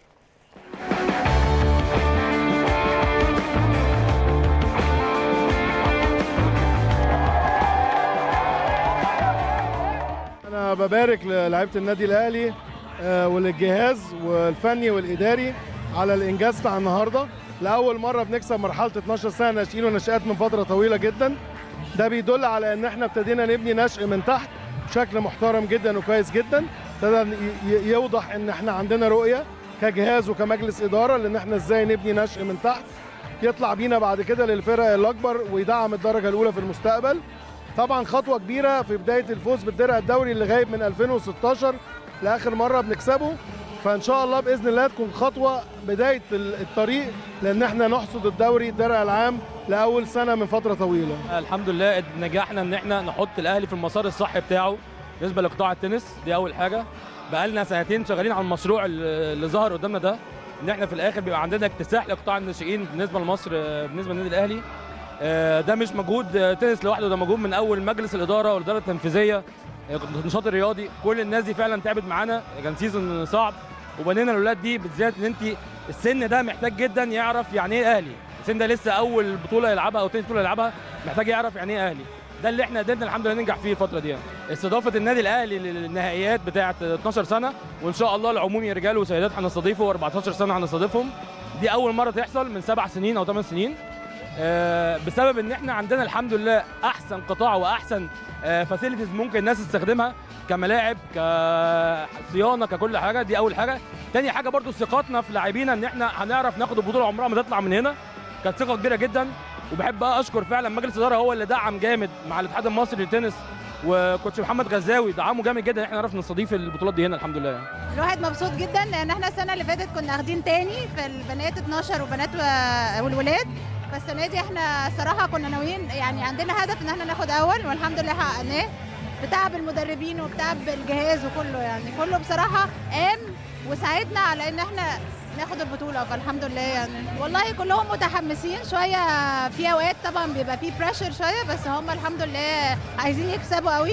انا ببارك للاعيبه النادي الاهلي آه، وللجهاز والفني والاداري على الانجاز بتاع النهارده لاول مره بنكسب مرحله 12 سنه ناشئين ونشات من فتره طويله جدا ده بيدل على ان احنا ابتدينا نبني نشء من تحت بشكل محترم جدا وكويس جدا ابتدى ي- ي- يوضح ان احنا عندنا رؤيه كجهاز وكمجلس اداره لان احنا ازاي نبني نشء من تحت يطلع بينا بعد كده للفرق الاكبر ويدعم الدرجه الاولى في المستقبل طبعا خطوه كبيره في بدايه الفوز بالدرع الدوري اللي غايب من 2016 لاخر مره بنكسبه فان شاء الله باذن الله تكون خطوه بدايه ال- الطريق لان احنا نحصد الدوري الدرع العام لاول سنه من فتره طويله الحمد لله نجحنا ان احنا نحط الاهلي في المسار الصح بتاعه بالنسبه لقطاع التنس دي اول حاجه بقالنا سنتين شغالين على المشروع اللي اللي ظهر قدامنا ده ان احنا في الاخر بيبقى عندنا اكتساح لقطاع الناشئين بالنسبه لمصر آه، بالنسبه للنادي الاهلي آه، ده مش مجهود آه، تنس لوحده ده مجهود من اول مجلس الاداره والاداره التنفيذيه آه، النشاط الرياضي كل الناس دي فعلا تعبت معانا كان سيزون صعب وبنينا الاولاد دي بالذات ان انت السن ده محتاج جدا يعرف يعني ايه اهلي السن ده لسه اول بطوله يلعبها او تاني بطوله يلعبها محتاج يعرف يعني ايه اهلي ده اللي احنا قدرنا الحمد لله ننجح فيه الفتره دي يعني. استضافه النادي الاهلي للنهائيات بتاعه 12 سنه وان شاء الله العمومي رجال وسيدات هنستضيفه و14 سنه هنستضيفهم دي اول مره تحصل من سبع سنين او ثمان سنين آه، بسبب ان احنا عندنا الحمد لله احسن قطاع واحسن فاسيلتيز ممكن الناس تستخدمها كملاعب كصيانه ككل حاجه دي اول حاجه تاني حاجه برضو ثقتنا في لاعبينا ان احنا هنعرف ناخد البطوله عمرها ما تطلع من هنا كانت ثقه كبيره جدا وبحب بقى اشكر فعلا مجلس الاداره هو اللي دعم جامد مع الاتحاد المصري للتنس وكوتش محمد غزاوي دعمه جامد جدا ان احنا نعرف نستضيف البطولات دي هنا الحمد لله يعني. الواحد مبسوط جدا لان احنا السنه اللي فاتت كنا واخدين تاني في البنات 12 وبنات و- والولاد فالسنه دي احنا صراحه كنا ناويين يعني عندنا هدف ان احنا ناخد اول والحمد لله حققناه بتعب المدربين وبتعب الجهاز وكله يعني كله بصراحه قام وساعدنا على ان احنا ناخد البطوله فالحمد لله يعني والله كلهم متحمسين شويه في اوقات طبعا بيبقى في بريشر شويه بس هم الحمد لله عايزين يكسبوا قوي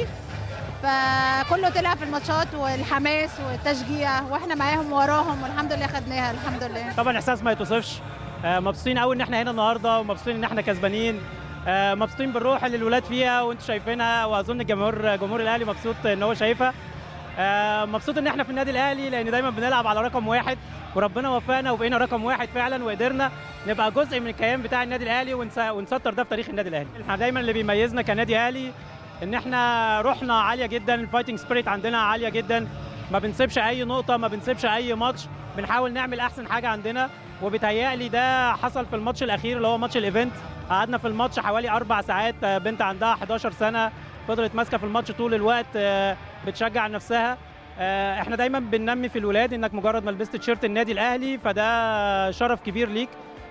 فكله طلع في الماتشات والحماس والتشجيع واحنا معاهم وراهم والحمد لله خدناها الحمد لله طبعا احساس ما يتوصفش آه، مبسوطين قوي ان احنا هنا النهارده ومبسوطين ان احنا كسبانين آه، مبسوطين بالروح اللي الولاد فيها وانتم شايفينها واظن الجمهور جمهور الاهلي مبسوط ان هو شايفها آه، مبسوط ان احنا في النادي الاهلي لان دايما بنلعب على رقم واحد وربنا وفقنا وبقينا رقم واحد فعلا وقدرنا نبقى جزء من الكيان بتاع النادي الاهلي ونس- ونسطر ده في تاريخ النادي الاهلي احنا دايما اللي بيميزنا كنادي اهلي ان احنا روحنا عاليه جدا الفايتنج سبيريت عندنا عاليه جدا ما بنسيبش اي نقطه ما بنسيبش اي ماتش بنحاول نعمل احسن حاجه عندنا وبيتهيألي ده حصل في الماتش الاخير اللي هو ماتش الايفنت قعدنا في الماتش حوالي اربع ساعات آه، بنت عندها 11 سنه فضلت ماسكه في الماتش طول الوقت آه، بتشجع نفسها آه، احنا دايما بننمي في الولاد انك مجرد ما لبست تيشيرت النادي الاهلي فده شرف كبير ليك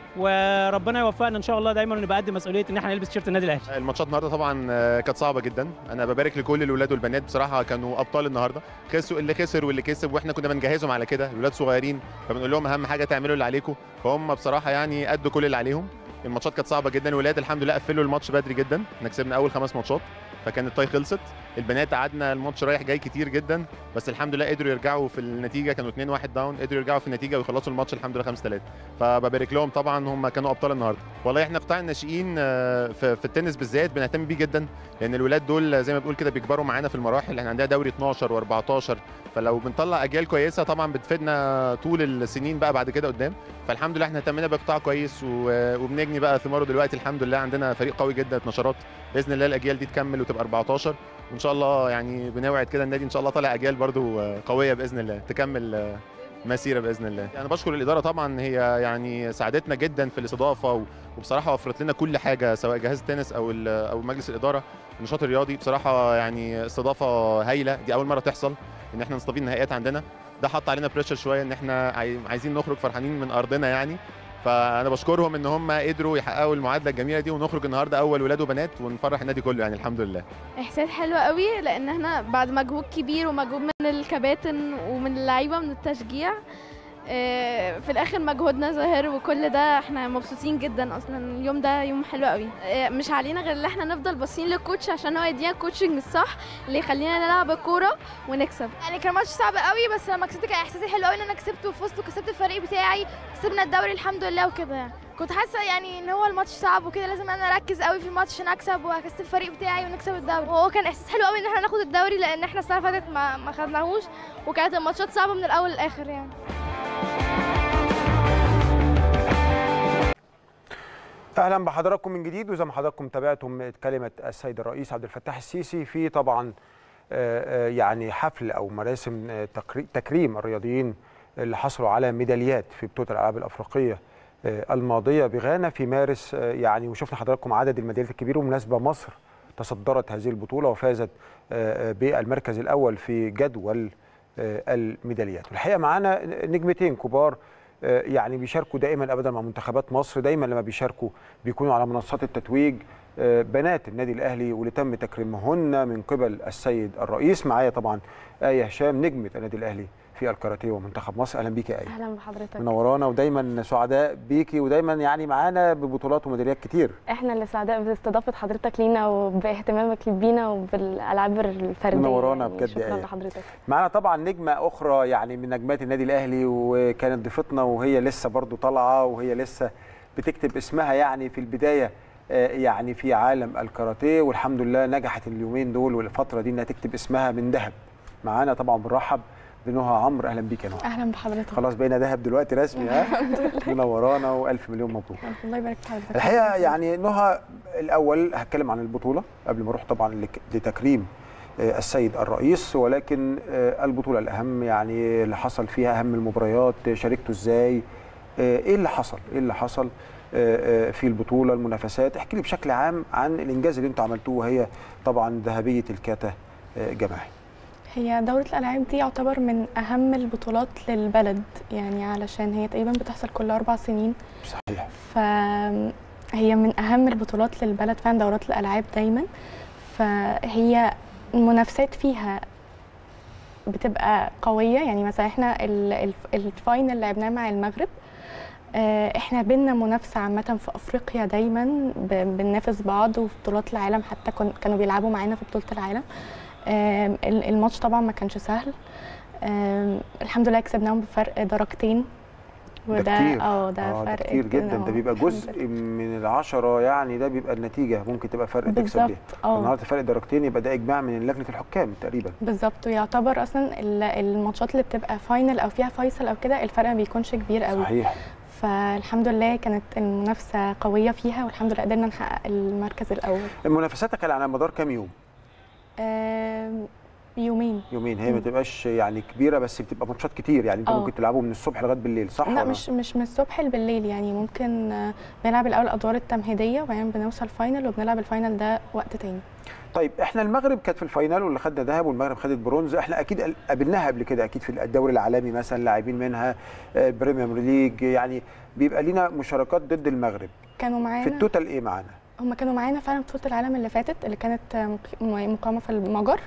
وربنا يوفقنا ان شاء الله دايما ونبقى قد مسؤوليه ان احنا نلبس تيشيرت النادي الاهلي الماتشات النهارده طبعا آه، كانت صعبه جدا انا ببارك لكل الولاد والبنات بصراحه كانوا ابطال النهارده خسروا اللي خسر واللي كسب واحنا كنا بنجهزهم على كده الولاد صغيرين فبنقول لهم اهم حاجه تعملوا اللي عليكم فهم بصراحه يعني ادوا كل اللي عليهم الماتشات كانت صعبه جدا الولاد الحمد لله قفلوا الماتش بدري جدا احنا كسبنا اول خمس ماتشات فكان التاي خلصت البنات قعدنا الماتش رايح جاي كتير جدا بس الحمد لله قدروا يرجعوا في النتيجه كانوا 2 1 داون قدروا يرجعوا في النتيجه ويخلصوا الماتش الحمد لله 5 3 فببارك لهم طبعا هم كانوا ابطال النهارده والله احنا قطاع الناشئين آه، في, في التنس بالذات بنهتم بيه جدا لان الولاد دول زي ما بنقول كده بيكبروا معانا في المراحل احنا عندنا دوري 12 و14 فلو بنطلع اجيال كويسه طبعا بتفيدنا طول السنين بقى بعد كده قدام فالحمد لله احنا اهتمينا بقطاع كويس و- وبنجني بقى ثماره دلوقتي الحمد لله عندنا فريق قوي جدا 12 باذن الله الاجيال دي تكمل وتبقى 14 وان شاء الله يعني بنوعد كده النادي ان شاء الله طالع اجيال برضو آه، قويه باذن الله تكمل آه، مسيره باذن الله يعني بشكر الاداره طبعا هي يعني ساعدتنا جدا في الاستضافه و- وبصراحه وفرت لنا كل حاجه سواء جهاز التنس او ال- او مجلس الاداره النشاط الرياضي بصراحه يعني استضافه هايله دي اول مره تحصل ان احنا نستضيف النهائيات عندنا ده حط علينا بريشر شويه ان احنا عاي- عايزين نخرج فرحانين من ارضنا يعني فانا بشكرهم ان هم قدروا يحققوا المعادله الجميله دي ونخرج النهارده اول ولاد وبنات ونفرح النادي كله يعني الحمد لله احساس حلو قوي لان احنا بعد مجهود كبير ومجهود من الكباتن ومن اللعيبه من التشجيع آه، في الاخر مجهودنا ظاهر وكل ده احنا مبسوطين جدا اصلا اليوم ده يوم حلو قوي آه، مش علينا غير ان احنا نفضل باصين للكوتش عشان هو يدينا الكوتشنج الصح اللي يخلينا نلعب الكوره ونكسب يعني كان ماتش صعب قوي بس لما كسبت كان احساسي حلو قوي ان انا كسبت وفزت وكسبت الفريق بتاعي كسبنا الدوري الحمد لله وكده يعني كنت حاسه يعني ان هو الماتش صعب وكده لازم انا اركز قوي في الماتش عشان اكسب واكسب الفريق بتاعي ونكسب الدوري وهو كان احساس حلو قوي ان احنا ناخد الدوري لان احنا السنه اللي فاتت ما ما خدناهوش وكانت الماتشات صعبه من الاول للاخر يعني اهلا بحضراتكم من جديد وزي ما حضراتكم تابعتم كلمه السيد الرئيس عبد الفتاح السيسي في طبعا آه، آه، يعني حفل او مراسم آه، تكري- تكريم الرياضيين اللي حصلوا على ميداليات في بطوله الالعاب الافريقيه آه، الماضيه بغانا في مارس آه، يعني وشفنا حضراتكم عدد الميداليات الكبير ومناسبه مصر تصدرت هذه البطوله وفازت آه، آه، بالمركز الاول في جدول آه، الميداليات والحقيقه معانا نجمتين كبار آه، يعني بيشاركوا دائما ابدا مع منتخبات مصر دايما لما بيشاركوا بيكونوا على منصات التتويج آه، بنات النادي الاهلي واللي تم تكريمهن من قبل السيد الرئيس معايا طبعا ايه هشام نجمه النادي الاهلي في الكاراتيه ومنتخب مصر اهلا بيكي يا ايه اهلا بحضرتك منورانا ودايما سعداء بيكي ودايما يعني معانا ببطولات وميداليات كتير احنا اللي سعداء باستضافه حضرتك لينا وباهتمامك بينا وبالالعاب الفرديه منورانا يعني بجد شكرا آية. لحضرتك معانا طبعا نجمه اخرى يعني من نجمات النادي الاهلي وكانت ضيفتنا وهي لسه برضو طالعه وهي لسه بتكتب اسمها يعني في البدايه آه، يعني في عالم الكاراتيه والحمد لله نجحت اليومين دول والفتره دي انها تكتب اسمها من ذهب معانا طبعا بنرحب بنهى عمرو اهلا بيك يا نهى اهلا بحضرتك خلاص بقينا ذهب دلوقتي رسمي ها الحمد لله منورانا والف مليون مبروك الله يبارك في حضرتك الحقيقه يعني نهى الاول هتكلم عن البطوله قبل ما اروح طبعا لك- لتكريم آه، السيد الرئيس ولكن آه، البطوله الاهم يعني اللي حصل فيها اهم المباريات آه، شاركتوا ازاي آه، ايه اللي حصل ايه اللي حصل آه، آه، في البطوله المنافسات احكي لي بشكل عام عن الانجاز اللي انتوا عملتوه وهي طبعا ذهبيه الكاتا آه، جماعي هي دورة الألعاب دي يعتبر من أهم البطولات للبلد يعني علشان هي تقريبا بتحصل كل أربع سنين صحيح فهي من أهم البطولات للبلد فعلا دورات الألعاب دايما فهي المنافسات فيها بتبقى قوية يعني مثلا احنا ال- الف- الفاينل لعبناه مع المغرب آه، احنا بينا منافسة عامة في أفريقيا دايما ب- بننافس بعض وفي بطولات العالم حتى كن- كانوا بيلعبوا معانا في بطولة العالم آم، ال- الماتش طبعا ما كانش سهل آم، الحمد لله كسبناهم بفرق درجتين ده كتير اه ده آه، فرق كتير جدا ده آه، بيبقى الحمد جزء من العشرة يعني ده بيبقى النتيجة ممكن تبقى فرق تكسب بالظبط، بيها آه. النهارده فرق درجتين يبقى ده إجماع من لجنة الحكام تقريبا بالظبط ويعتبر اصلا ال- الماتشات اللي بتبقى فاينل او فيها فيصل او كده الفرق ما بيكونش كبير قوي صحيح فالحمد لله كانت المنافسه قويه فيها والحمد لله قدرنا نحقق المركز الاول المنافسات كان على مدار كام يوم؟ آم، يومين يومين هي ما تبقاش يعني كبيرة بس بتبقى ماتشات كتير يعني انتوا آه. ممكن تلعبوا من الصبح لغاية بالليل صح لا ولا؟ مش مش من الصبح بالليل يعني ممكن آه، بنلعب الاول الادوار التمهيديه وبعدين بنوصل فاينل وبنلعب الفاينل ده وقت تاني طيب احنا المغرب كانت في الفاينل واللي خدنا ذهب والمغرب خدت برونز احنا اكيد قابلناها قبل كده اكيد في الدوري العالمي مثلا لاعبين منها آه، بريميوم ليج يعني بيبقى لينا مشاركات ضد المغرب كانوا في معانا التوتال ايه معانا؟ هم كانوا معانا فعلا في بطوله العالم اللي فاتت اللي كانت مق- مقامه في المجر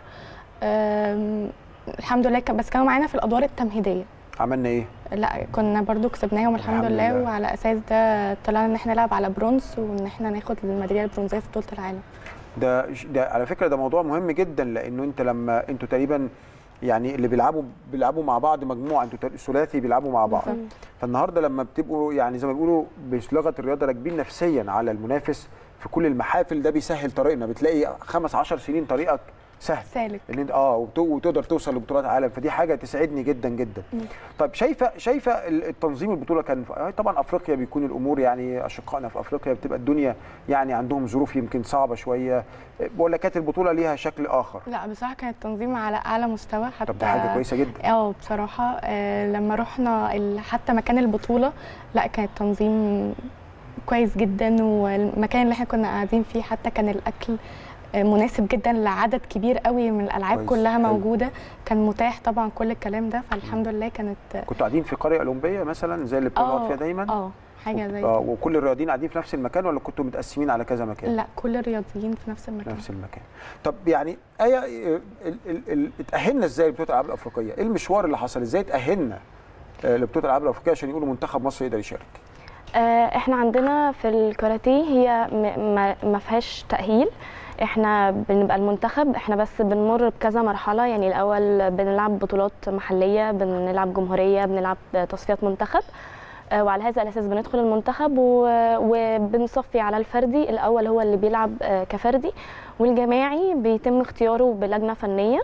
آم، الحمد لله كان- بس كانوا معانا في الادوار التمهيديه عملنا ايه؟ لا كنا برضو كسبناهم الحمد, الحمد لله, لله. وعلى اساس ده طلعنا ان احنا نلعب على برونز وان احنا ناخد الميداليه البرونزيه في بطوله العالم ده ده على فكره ده موضوع مهم جدا لانه انت لما انتوا تقريبا يعني اللي بيلعبوا بيلعبوا مع بعض مجموعه انتوا تق- ثلاثي بيلعبوا مع بعض بالظبط. فالنهارده لما بتبقوا يعني زي ما بيقولوا بلغه الرياضه راكبين نفسيا على المنافس في كل المحافل ده بيسهل طريقنا بتلاقي خمس عشر سنين طريقك سهل سالك ان انت اه وت- وتقدر توصل لبطولات عالم فدي حاجه تسعدني جدا جدا طيب شايفه شايفه ال- التنظيم البطوله كان آه طبعا افريقيا بيكون الامور يعني اشقائنا في افريقيا بتبقى الدنيا يعني عندهم ظروف يمكن صعبه شويه آه، ولا كانت البطوله ليها شكل اخر لا بصراحه كان التنظيم على اعلى مستوى حتى طب ده حاجه كويسه جدا اه بصراحه آه، لما رحنا ال- حتى مكان البطوله لا كان التنظيم كويس جدا والمكان اللي احنا كنا قاعدين فيه حتى كان الاكل آه، مناسب جدا لعدد كبير قوي من الالعاب كويس، كلها حلو. موجوده كان متاح طبعا كل الكلام ده فالحمد لله كانت كنتوا قاعدين في قريه اولمبيه مثلا زي اللي بنقعد اه فيها دايما اه حاجه زي اه كده. وكل الرياضيين قاعدين في نفس المكان ولا كنتوا متقسمين على كذا مكان لا كل الرياضيين في نفس المكان نفس المكان طب يعني ايه ال- ال- ال- اتاهلنا ازاي لبطوله الالعاب الافريقيه ايه المشوار اللي حصل ازاي اتاهلنا آه، لبطوله الالعاب الافريقيه عشان يقولوا منتخب مصر يقدر يشارك آه، احنا عندنا في الكاراتيه هي م- ما- ما فيهاش تأهيل احنا بنبقى المنتخب احنا بس بنمر بكذا مرحلة يعني الأول بنلعب بطولات محلية بنلعب جمهورية بنلعب تصفيات منتخب آه، وعلى هذا الأساس بندخل المنتخب و- وبنصفي على الفردي الأول هو اللي بيلعب آه، كفردي والجماعي بيتم اختياره بلجنة فنية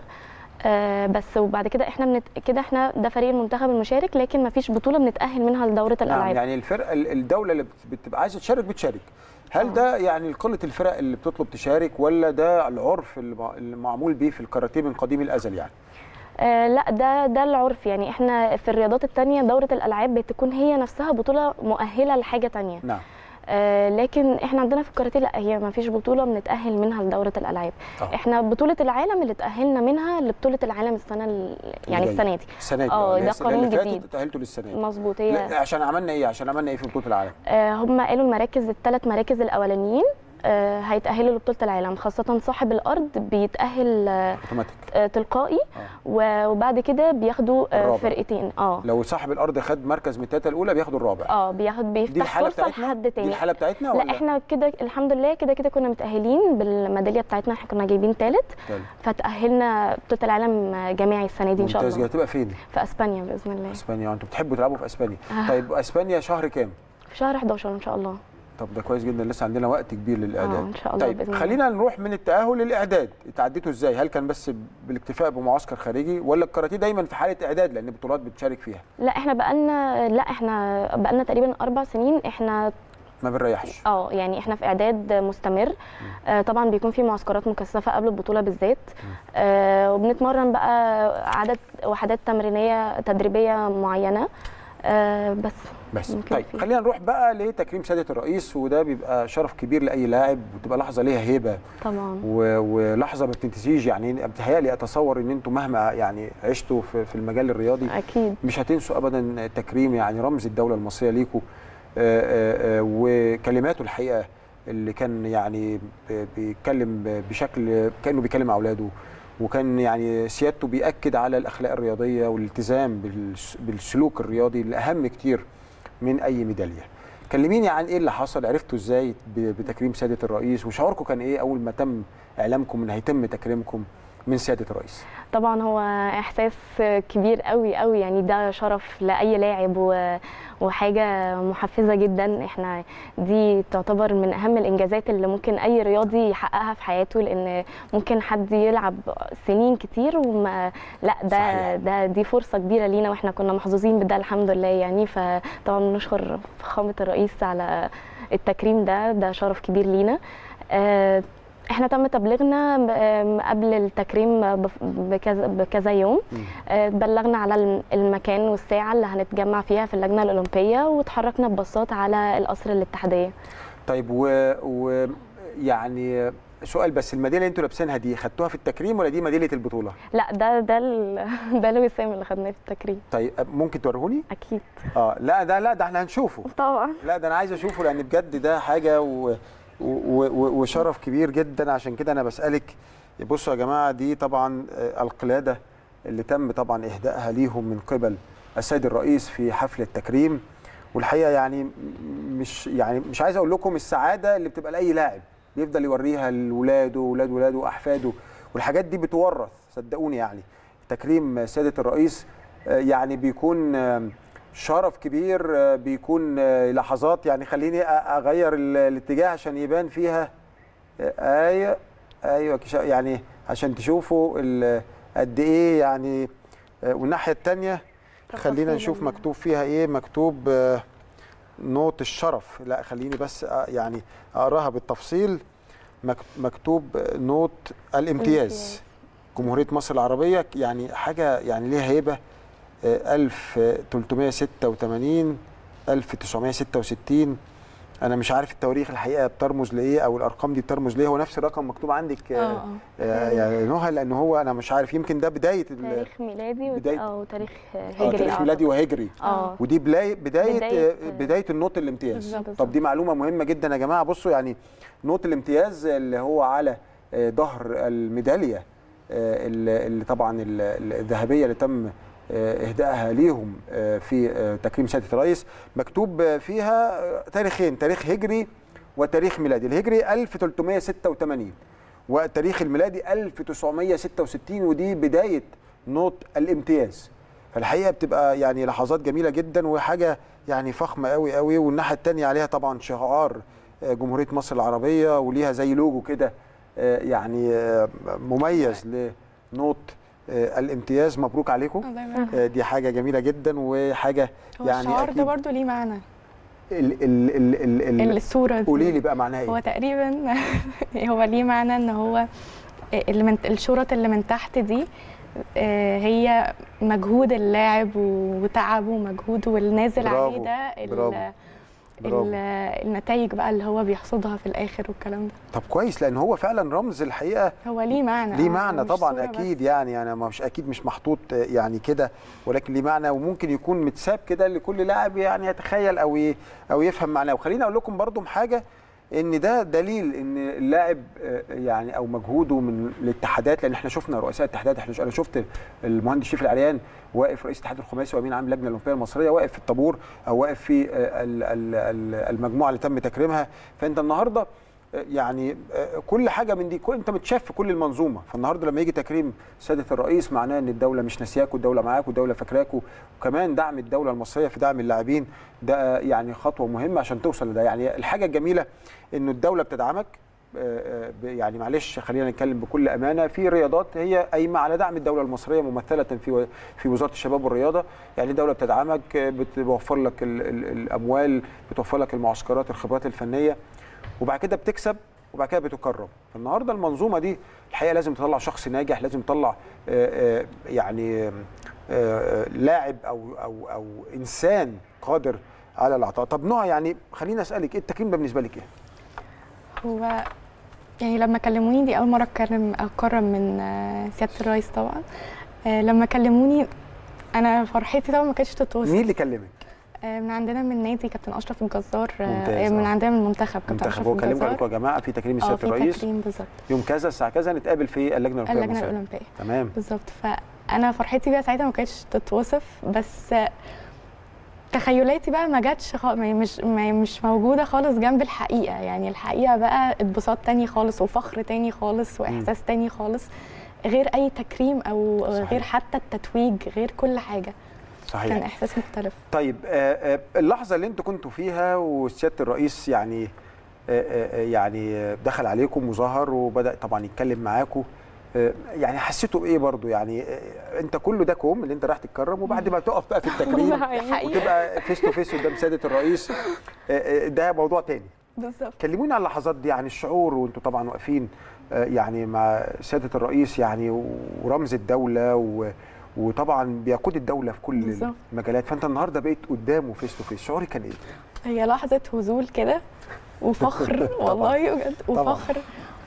آه، بس وبعد كده احنا بنت... كده احنا ده فريق المنتخب المشارك لكن ما فيش بطولة بنتأهل منها لدورة نعم الألعاب يعني الفرقه ال- الدوله اللي بت- بتبقى عايزه تشارك بتشارك هل ده يعني قله الفرق اللي بتطلب تشارك ولا ده العرف اللي مع- اللي معمول بيه في الكاراتيه من قديم الازل يعني آه لا ده ده العرف يعني احنا في الرياضات التانية دورة الألعاب بتكون هي نفسها بطولة مؤهلة لحاجة تانية نعم آه لكن احنا عندنا في الكاراتيه لا هي ما فيش بطولة بنتأهل منها لدورة الألعاب آه. احنا بطولة العالم اللي تأهلنا منها لبطولة العالم السنة ال- يعني اللي السنة جاية. دي السنه دي اه اللي هي ده السنة قانون اللي فاتت جديد تاهلتوا للسنه دي مظبوط لا، هي عشان عملنا ايه عشان عملنا ايه في بطوله العالم آه هم قالوا المراكز الثلاث مراكز الأولانيين آه هيتأهلوا لبطولة العالم خاصة صاحب الأرض بيتأهل آه اوتوماتيك آه، تلقائي و- وبعد كده بياخدوا آه، الرابع. فرقتين اه لو صاحب الارض خد مركز من الثلاثه الاولى بياخدوا الرابع اه بياخد بيفتح الحالة فرصه بتاعتنا؟ لحد دي تاني الحالة بتاعتنا لا ولا؟ احنا كده الحمد لله كده كده كنا متاهلين بالميداليه بتاعتنا احنا كنا جايبين ثالث تالت. فتاهلنا بطوله العالم جماعي السنه دي ان شاء ممتاز الله جدا هتبقى فين في اسبانيا باذن الله اسبانيا انتوا بتحبوا تلعبوا في اسبانيا آه. طيب اسبانيا شهر كام في شهر 11 ان شاء الله طب ده كويس جدا لسه عندنا وقت كبير للاعداد آه، إن شاء الله طيب بإذن الله. خلينا نروح من التاهل للاعداد اتعديتوا ازاي هل كان بس بالاكتفاء بمعسكر خارجي ولا الكاراتيه دايما في حاله اعداد لان بطولات بتشارك فيها لا احنا بقالنا لا احنا بقالنا تقريبا اربع سنين احنا ما بنريحش اه يعني احنا في اعداد مستمر آه طبعا بيكون في معسكرات مكثفه قبل البطوله بالذات آه وبنتمرن بقى عدد وحدات تمرينيه تدريبيه معينه آه بس بس ممكن طيب في- خلينا نروح بقى لتكريم سياده الرئيس وده بيبقى شرف كبير لاي لاعب وتبقى لحظه ليها هيبه طبعا و... ولحظه ما بتنتسيش يعني بتهيألي اتصور ان انتم مهما يعني عشتوا في, في المجال الرياضي اكيد مش هتنسوا ابدا تكريم يعني رمز الدوله المصريه ليكم وكلماته الحقيقه اللي كان يعني ب- بيتكلم بشكل كانه بيكلم اولاده وكان يعني سيادته بيأكد على الاخلاق الرياضيه والالتزام بالس- بالسلوك الرياضي اللي اهم كتير من اي ميداليه. كلميني عن ايه اللي حصل عرفتوا ازاي ب- بتكريم سياده الرئيس وشعوركم كان ايه اول ما تم اعلامكم ان هيتم تكريمكم من سياده الرئيس. طبعا هو احساس كبير قوي قوي يعني ده شرف لاي لاعب و- وحاجه محفزه جدا احنا دي تعتبر من اهم الانجازات اللي ممكن اي رياضي يحققها في حياته لان ممكن حد يلعب سنين كتير وما لا ده صحيح. ده دي فرصه كبيره لينا واحنا كنا محظوظين بده الحمد لله يعني فطبعا بنشكر فخامه الرئيس على التكريم ده ده شرف كبير لينا آه، احنا تم تبليغنا ب- آم، قبل التكريم بف- بكذا بكذا يوم آه، بلغنا على الم- المكان والساعه اللي هنتجمع فيها في اللجنه الاولمبيه وتحركنا ببساط على القصر الاتحاديه طيب و, و يعني سؤال بس الميداليه اللي انتوا لابسينها دي خدتوها في التكريم ولا دي ميداليه البطوله؟ لا ده ده ال- ده الوسام اللي خدناه في التكريم طيب ممكن توريهوني؟ اكيد اه لا ده لا ده احنا هنشوفه طبعا لا ده انا عايز اشوفه لان بجد ده حاجه و... و... و... وشرف كبير جدا عشان كده انا بسالك بصوا يا جماعه دي طبعا آه، القلاده اللي تم طبعا اهدائها ليهم من قبل السيد الرئيس في حفل التكريم والحقيقه يعني م- مش يعني مش عايز اقول لكم السعاده اللي بتبقى لاي لاعب بيفضل يوريها لاولاده واولاد ولاده واحفاده والحاجات دي بتورث صدقوني يعني تكريم سياده الرئيس آه، يعني بيكون آه، شرف كبير آه، بيكون آه، لحظات يعني خليني أ- اغير ال- الاتجاه عشان يبان فيها آه، ايوه ايوه كشا- يعني عشان تشوفوا ال- قد ايه يعني آه، والناحيه الثانيه خلينا تفاصيل نشوف ال- مكتوب فيها ايه مكتوب آه، نوت الشرف لا خليني بس آه، يعني اقراها بالتفصيل مك- مكتوب آه، نوت الامتياز امتياز. جمهوريه مصر العربيه يعني حاجه يعني ليها هيبه آه، 1386 1966 انا مش عارف التواريخ الحقيقه بترمز لايه او الارقام دي بترمز ليه هو نفس الرقم مكتوب عندك آه، اه آه، يا نهى لان هو انا مش عارف يمكن ده بدايه ال- تاريخ ميلادي وت- بداية- او تاريخ اه هجري تاريخ ميلادي أعتقد. وهجري اه ودي بلاي بدايه بدايه, بداية- بداية النوت الامتياز بالظبط. طب دي معلومه مهمه جدا يا جماعه بصوا يعني نوت الامتياز اللي هو على آه، ظهر الميداليه آه، اللي اللي طبعا ال- ال- الذهبيه اللي تم آه، اهدائها ليهم آه، في آه، تكريم سياده الرئيس مكتوب آه، فيها آه، تاريخين تاريخ هجري وتاريخ ميلادي الهجري 1386 والتاريخ الميلادي 1966 ودي بدايه نوط الامتياز فالحقيقه بتبقى يعني لحظات جميله جدا وحاجه يعني فخمه قوي قوي والناحيه الثانيه عليها طبعا شعار آه، جمهوريه مصر العربيه وليها زي لوجو كده آه، يعني آه، مميز لنوط آه، الامتياز مبروك عليكم الله يبارك. آه، دي حاجه جميله جدا وحاجه هو يعني الشعار ده أكيد برضو ليه معنى ال ال ال ال ال الصورة دي. قولي لي بقى معناها ايه هو تقريبا هو ليه معنى ان هو اللي من الشرط اللي من تحت دي آه، هي مجهود اللاعب وتعبه ومجهوده والنازل برافو، عليه ده ال- برافو، برافو. ال- النتائج بقى اللي هو بيحصدها في الاخر والكلام ده طب كويس لان هو فعلا رمز الحقيقه هو ليه معنى ليه آه، معنى مش طبعا صورة اكيد يعني يعني مش اكيد مش محطوط آه، يعني كده ولكن ليه معنى وممكن يكون متساب كده لكل لاعب يعني يتخيل او ي- او يفهم معناه وخليني اقول لكم برضو حاجه ان ده دليل ان اللاعب آه، يعني او مجهوده من الاتحادات لان احنا شفنا رؤساء اتحادات احنا انا شفت المهندس شريف العريان واقف رئيس الاتحاد الخماسي وامين عام اللجنه الاولمبيه المصريه واقف في الطابور او واقف في آه، ال- ال- ال- المجموعه اللي تم تكريمها فانت النهارده يعني آه، كل حاجه من دي كل انت متشاف في كل المنظومه فالنهارده لما يجي تكريم سياده الرئيس معناه ان الدوله مش ناسياكوا الدوله معاكوا الدوله فاكراكوا وكمان دعم الدوله المصريه في دعم اللاعبين ده آه، يعني خطوه مهمه عشان توصل لده يعني الحاجه الجميله انه الدوله بتدعمك آه، آه، ب- يعني معلش خلينا نتكلم بكل امانه في رياضات هي قايمه على دعم الدوله المصريه ممثله في و- في وزاره الشباب والرياضه يعني الدوله بتدعمك آه، بتوفر لك ال- ال- الاموال بتوفر لك المعسكرات الخبرات الفنيه وبعد كده بتكسب وبعد كده بتكرم فالنهارده المنظومه دي الحقيقه لازم تطلع شخص ناجح لازم تطلع آه، آه، يعني آه، آه، لاعب او او او انسان قادر على العطاء طب نوع يعني خليني اسالك ايه التكريم ده بالنسبه لك ايه هو يعني لما كلموني دي اول مره اتكلم اكرم من آه، سياده الرئيس طبعا آه، لما كلموني انا فرحتي طبعا ما كانتش تتوصف مين اللي كلمك آه، من عندنا من نادي كابتن اشرف الجزار آه، ممتاز، من آه. عندنا من المنتخب كابتن منتخب اشرف هو كلمكم الجزار قال لكم يا جماعه في تكريم اه سياده في الرئيس تكريم بالظبط يوم كذا الساعه كذا نتقابل في اللجنه الاولمبيه اللجنه المصرية. الاولمبيه تمام بالظبط فانا فرحتي بيها ساعتها ما كانتش تتوصف بس آه، تخيلاتي بقى ما جاتش خ... ما- مش ما- مش موجوده خالص جنب الحقيقه يعني الحقيقه بقى اتبساط تاني خالص وفخر تاني خالص واحساس تاني خالص غير اي تكريم او صحيح. غير حتى التتويج غير كل حاجه صحيح كان احساس مختلف طيب آه، آه، اللحظه اللي انتوا كنتوا فيها وسياده الرئيس يعني آه، آه، آه، يعني آه، دخل عليكم وظهر وبدا طبعا يتكلم معاكم آه، يعني حسيتوا بايه برضو يعني آه، انت كله ده كوم اللي انت رايح تتكرم وبعد ما تقف بقى في التكريم ده حقيقي. وتبقى فيس تو فيس قدام سياده الرئيس آه، آه، ده موضوع تاني بالظبط كلموني عن اللحظات دي عن الشعور وانتوا طبعا واقفين آه، يعني مع سياده الرئيس يعني ورمز الدوله و وطبعا بيقود الدوله في كل بالظبط. المجالات فانت النهارده بقيت قدامه فيس تو فيس شعوري كان ايه؟ هي لحظة هزول كده وفخر والله بجد طبعاً. وفخر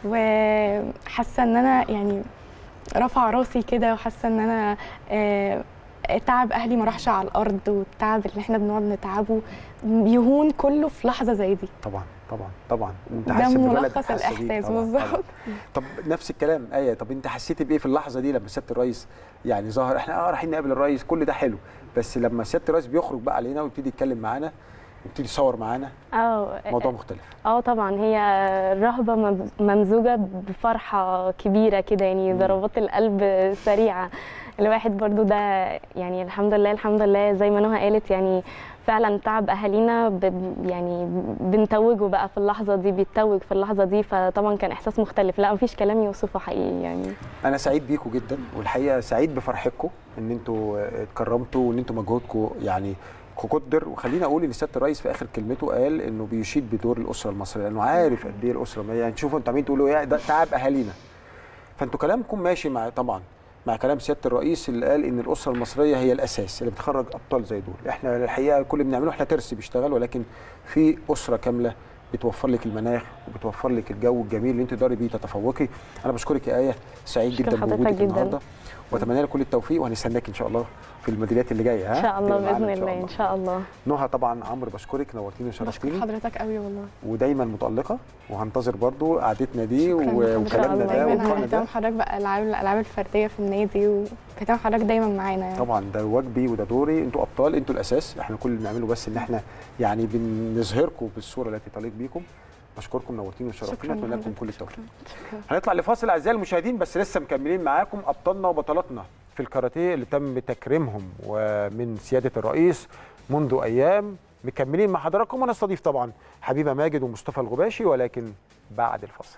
وحاسة ان انا يعني رافعة راسي كده وحاسة ان انا آه، تعب اهلي ما راحش على الارض والتعب اللي احنا بنقعد نتعبه يهون كله في لحظة زي دي طبعا طبعا طبعا انت ده حاسس ببلد ملخص حاسة بيه. الإحساس طبعاً، بالظبط. طبعاً. طب نفس الكلام ايه طب انت حسيتي بايه في اللحظه دي لما سياده الرئيس يعني ظهر احنا اه رايحين نقابل الرئيس كل ده حلو بس لما سياده الرئيس بيخرج بقى علينا ويبتدي يتكلم معانا ويبتدي يصور معانا اه موضوع مختلف اه طبعا هي رهبه مم- ممزوجه بفرحه كبيره كده يعني ضربات القلب سريعه الواحد برضو ده يعني الحمد لله الحمد لله زي ما نهى قالت يعني فعلا تعب اهالينا ب يعني بنتوجه بقى في اللحظه دي بيتوج في اللحظه دي فطبعا كان احساس مختلف لا مفيش كلام يوصفه حقيقي يعني انا سعيد بيكم جدا والحقيقه سعيد بفرحتكم ان انتوا آه، اتكرمتوا وان انتوا مجهودكم يعني قدر وخليني اقول ان سياده الرئيس في اخر كلمته قال انه بيشيد بدور الاسره المصريه لانه عارف قد ايه الاسره يعني شوفوا انتوا عمالين تقولوا ايه ده تعب اهالينا فانتوا كلامكم ماشي مع طبعا مع كلام سياده الرئيس اللي قال ان الاسره المصريه هي الاساس اللي بتخرج ابطال زي دول احنا الحقيقه كل اللي بنعمله احنا ترس بيشتغل ولكن في اسره كامله بتوفر لك المناخ وبتوفر لك الجو الجميل اللي انت تقدري بيه تتفوقي انا بشكرك يا ايه سعيد شكرا جدا حضرتك بوجودك جدا. النهارده واتمنى لك كل التوفيق وهنستناك ان شاء الله في الميداليات اللي جايه ها ان شاء الله تبقى معانا باذن الله ان شاء الله نهى طبعا عمرو بشكرك نورتيني بشكر وشرفتيني حضرتك قوي والله ودايما متالقه وهنتظر برضو قعدتنا دي و- شكراً. وكلامنا ده دايما ولقائنا هنهتم ده حضرتك بالالعاب الالعاب الفرديه في النادي وهتم حضرتك دايما معانا يعني طبعا ده واجبي وده دوري انتوا ابطال انتوا الاساس احنا كل اللي بنعمله بس ان احنا يعني بنظهركم بالصوره التي تليق بيكم بشكركم نورتيني وشرفتيني شكراً اتمنى لكم لحضرتك. كل التوفيق شكراً. هنطلع لفاصل اعزائي المشاهدين بس لسه مكملين معاكم ابطالنا وبطلاتنا في الكاراتيه اللي تم تكريمهم ومن سياده الرئيس منذ ايام مكملين مع حضراتكم ونستضيف طبعا حبيبه ماجد ومصطفى الغباشي ولكن بعد الفاصل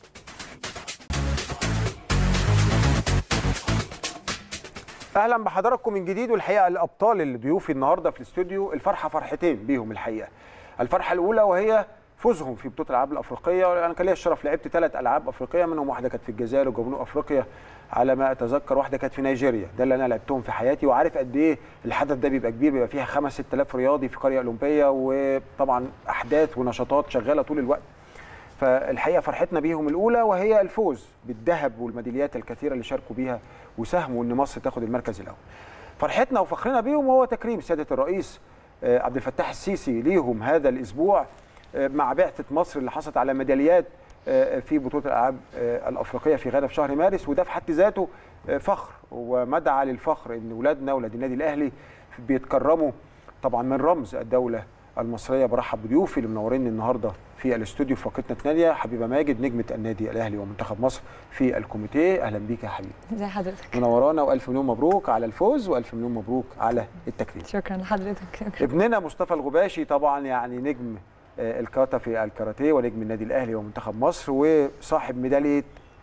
اهلا بحضراتكم من جديد والحقيقه الابطال اللي ضيوفي النهارده في الاستوديو الفرحه فرحتين بيهم الحقيقه الفرحه الاولى وهي فوزهم في بطوله الالعاب الافريقيه انا كان ليا الشرف لعبت ثلاث العاب افريقيه منهم واحده كانت في الجزائر وجنوب افريقيا على ما اتذكر واحده كانت في نيجيريا ده اللي انا لعبتهم في حياتي وعارف قد ايه الحدث ده بيبقى كبير بيبقى فيها 5 6000 رياضي في قريه اولمبيه وطبعا احداث ونشاطات شغاله طول الوقت فالحقيقه فرحتنا بيهم الاولى وهي الفوز بالذهب والميداليات الكثيره اللي شاركوا بيها وساهموا ان مصر تاخد المركز الاول. فرحتنا وفخرنا بيهم هو تكريم سياده الرئيس آه، عبد الفتاح السيسي ليهم هذا الاسبوع آه، مع بعثه مصر اللي حصلت على ميداليات آه، في بطوله الالعاب آه، الافريقيه في غانا في شهر مارس وده في حد ذاته آه، فخر ومدعى للفخر ان اولادنا اولاد النادي الاهلي بيتكرموا طبعا من رمز الدوله المصريه برحب بضيوفي اللي منوريني النهارده في الاستوديو في فقرتنا الثانيه حبيبه ماجد نجمه النادي الاهلي ومنتخب مصر في الكوميتيه اهلا بيك يا حبيبي ازي حضرتك منورانا والف مليون مبروك على الفوز والف مليون مبروك على التكريم شكرا لحضرتك ابننا مصطفى الغباشي طبعا يعني نجم آه، الكاتا في الكاراتيه ونجم النادي الاهلي ومنتخب مصر وصاحب ميداليه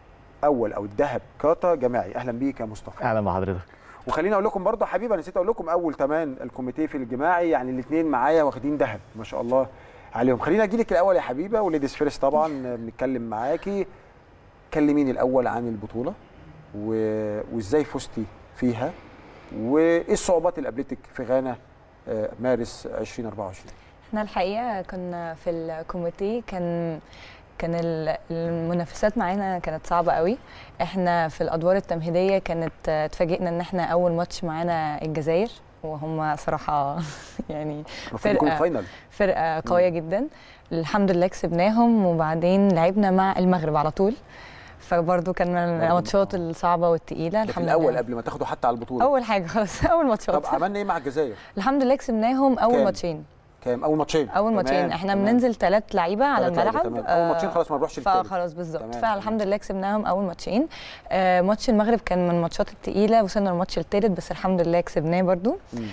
اول او الذهب كاتا جماعي اهلا بيك يا مصطفى اهلا بحضرتك وخليني اقول لكم برضه حبيبه نسيت اقول لكم اول كمان الكوميتيه في الجماعي يعني الاثنين معايا واخدين ذهب ما شاء الله عليهم خلينا اجي لك الاول يا حبيبه وليديز فيرست طبعا بنتكلم معاكي كلميني الاول عن البطوله و... وازاي فزتي فيها وايه الصعوبات اللي قابلتك في غانا آه، مارس 2024 احنا الحقيقه كنا في الكوميتيه كان كان ال- المنافسات معانا كانت صعبه قوي احنا في الادوار التمهيديه كانت آه، اتفاجئنا ان احنا اول ماتش معانا الجزائر وهم صراحه يعني المفروض يكون فاينل فرقه قويه جدا الحمد لله كسبناهم وبعدين لعبنا مع المغرب على طول فبرضه كان من الماتشات الصعبه والتقيله ده في الحمد الاول لله قبل ما تاخدوا حتى على البطوله اول حاجه خلاص اول ماتشات طب عملنا ايه مع الجزائر الحمد لله كسبناهم اول كام؟ ماتشين كام اول ماتشين اول ماتشين تمام، احنا تمام. بننزل ثلاث لعيبه على تلات لعيبة، الملعب تمام. أول ماتشين خلاص ما نروحش للتالت. فخلاص بالظبط تمام، فالحمد لله كسبناهم اول ماتشين آه ماتش المغرب كان من الماتشات الثقيله وصلنا الماتش الثالث بس الحمد لله كسبناه برضو مم.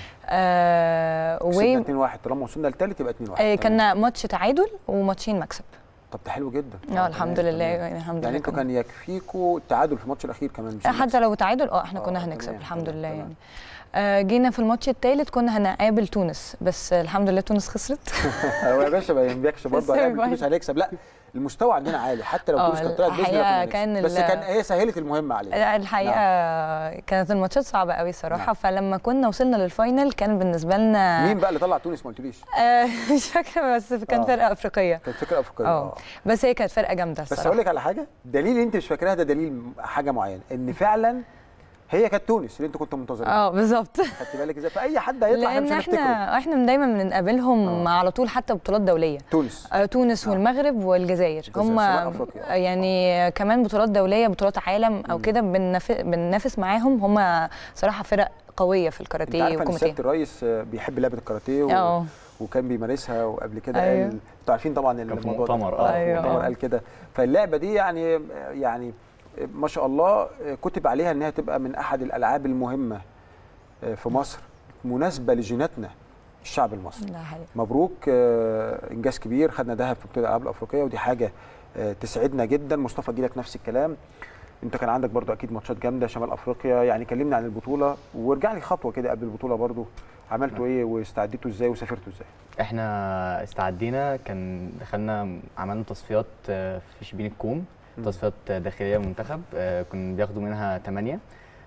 آه كسبنا و 2 1 طالما وصلنا للثالث يبقى 2 1 آه كان ماتش تعادل وماتشين مكسب طب ده حلو جدا اه الحمد لله يعني الحمد يعني لله انتوا كان يكفيكوا التعادل في الماتش الاخير كمان مش حتى لو تعادل اه احنا آه، كنا هنكسب تمام، الحمد تمام، لله تمام. يعني آه جينا في الماتش الثالث كنا هنقابل تونس بس الحمد لله تونس خسرت هو يا باشا ما ينبغيش برضه بس هنعمل كويس. تونس هنكسب لا المستوى عندنا عالي حتى لو آه، تونس كانت طلعت باذن الله الحقيقة كنا كان هنكسب. بس ال- كان هي سهلت المهمه علينا لا الحقيقه كانت الماتشات صعبه قوي الصراحه نعم. فلما كنا وصلنا للفاينل كان بالنسبه لنا مين بقى اللي طلع تونس ما قلتليش آه مش فاكره بس كان آه. فرقه افريقيه كانت فكره افريقيه اه بس هي كانت فرقه جامده بس الصراحه اقول لك على حاجه دليل انت مش فاكراها ده دليل حاجه معينه ان فعلا هي كانت تونس اللي انتوا كنتوا منتظرينها اه بالظبط خدت بالك ازاي فاي حد هيطلع احنا لان مش هنفتكره احنا احنا دايما بنقابلهم على طول حتى بطولات دوليه تونس آه، تونس والمغرب والجزائر هم شمال أفريقيا. يعني كمان بطولات دوليه بطولات عالم او كده بنناف- بننافس معاهم هم صراحه فرق قويه في انت الكاراتيه عارفه ان والكوميتيه سياده الرئيس آه، بيحب لعبه الكاراتيه و... اه. وكان بيمارسها وقبل كده أيوه. قال انتوا عارفين طبعا كان في الموضوع ده. مؤتمر، اه اه. في أيوه. مؤتمر قال كده فاللعبه دي يعني يعني ما شاء الله كتب عليها انها تبقى من احد الالعاب المهمه في مصر مناسبه لجيناتنا الشعب المصري ده حقيقي مبروك آه، انجاز كبير خدنا ذهب في بطوله الالعاب الافريقيه ودي حاجه آه، تسعدنا جدا مصطفى جيلك نفس الكلام انت كان عندك برضو اكيد ماتشات جامده شمال افريقيا يعني كلمنا عن البطوله وارجع لي خطوه كده قبل البطوله برضو عملتوا ايه واستعديتوا ازاي وسافرتوا ازاي احنا استعدينا كان دخلنا عملنا تصفيات آه، في شبين الكوم مم. تصفيات داخليه منتخب آه، كنا بياخدوا منها 8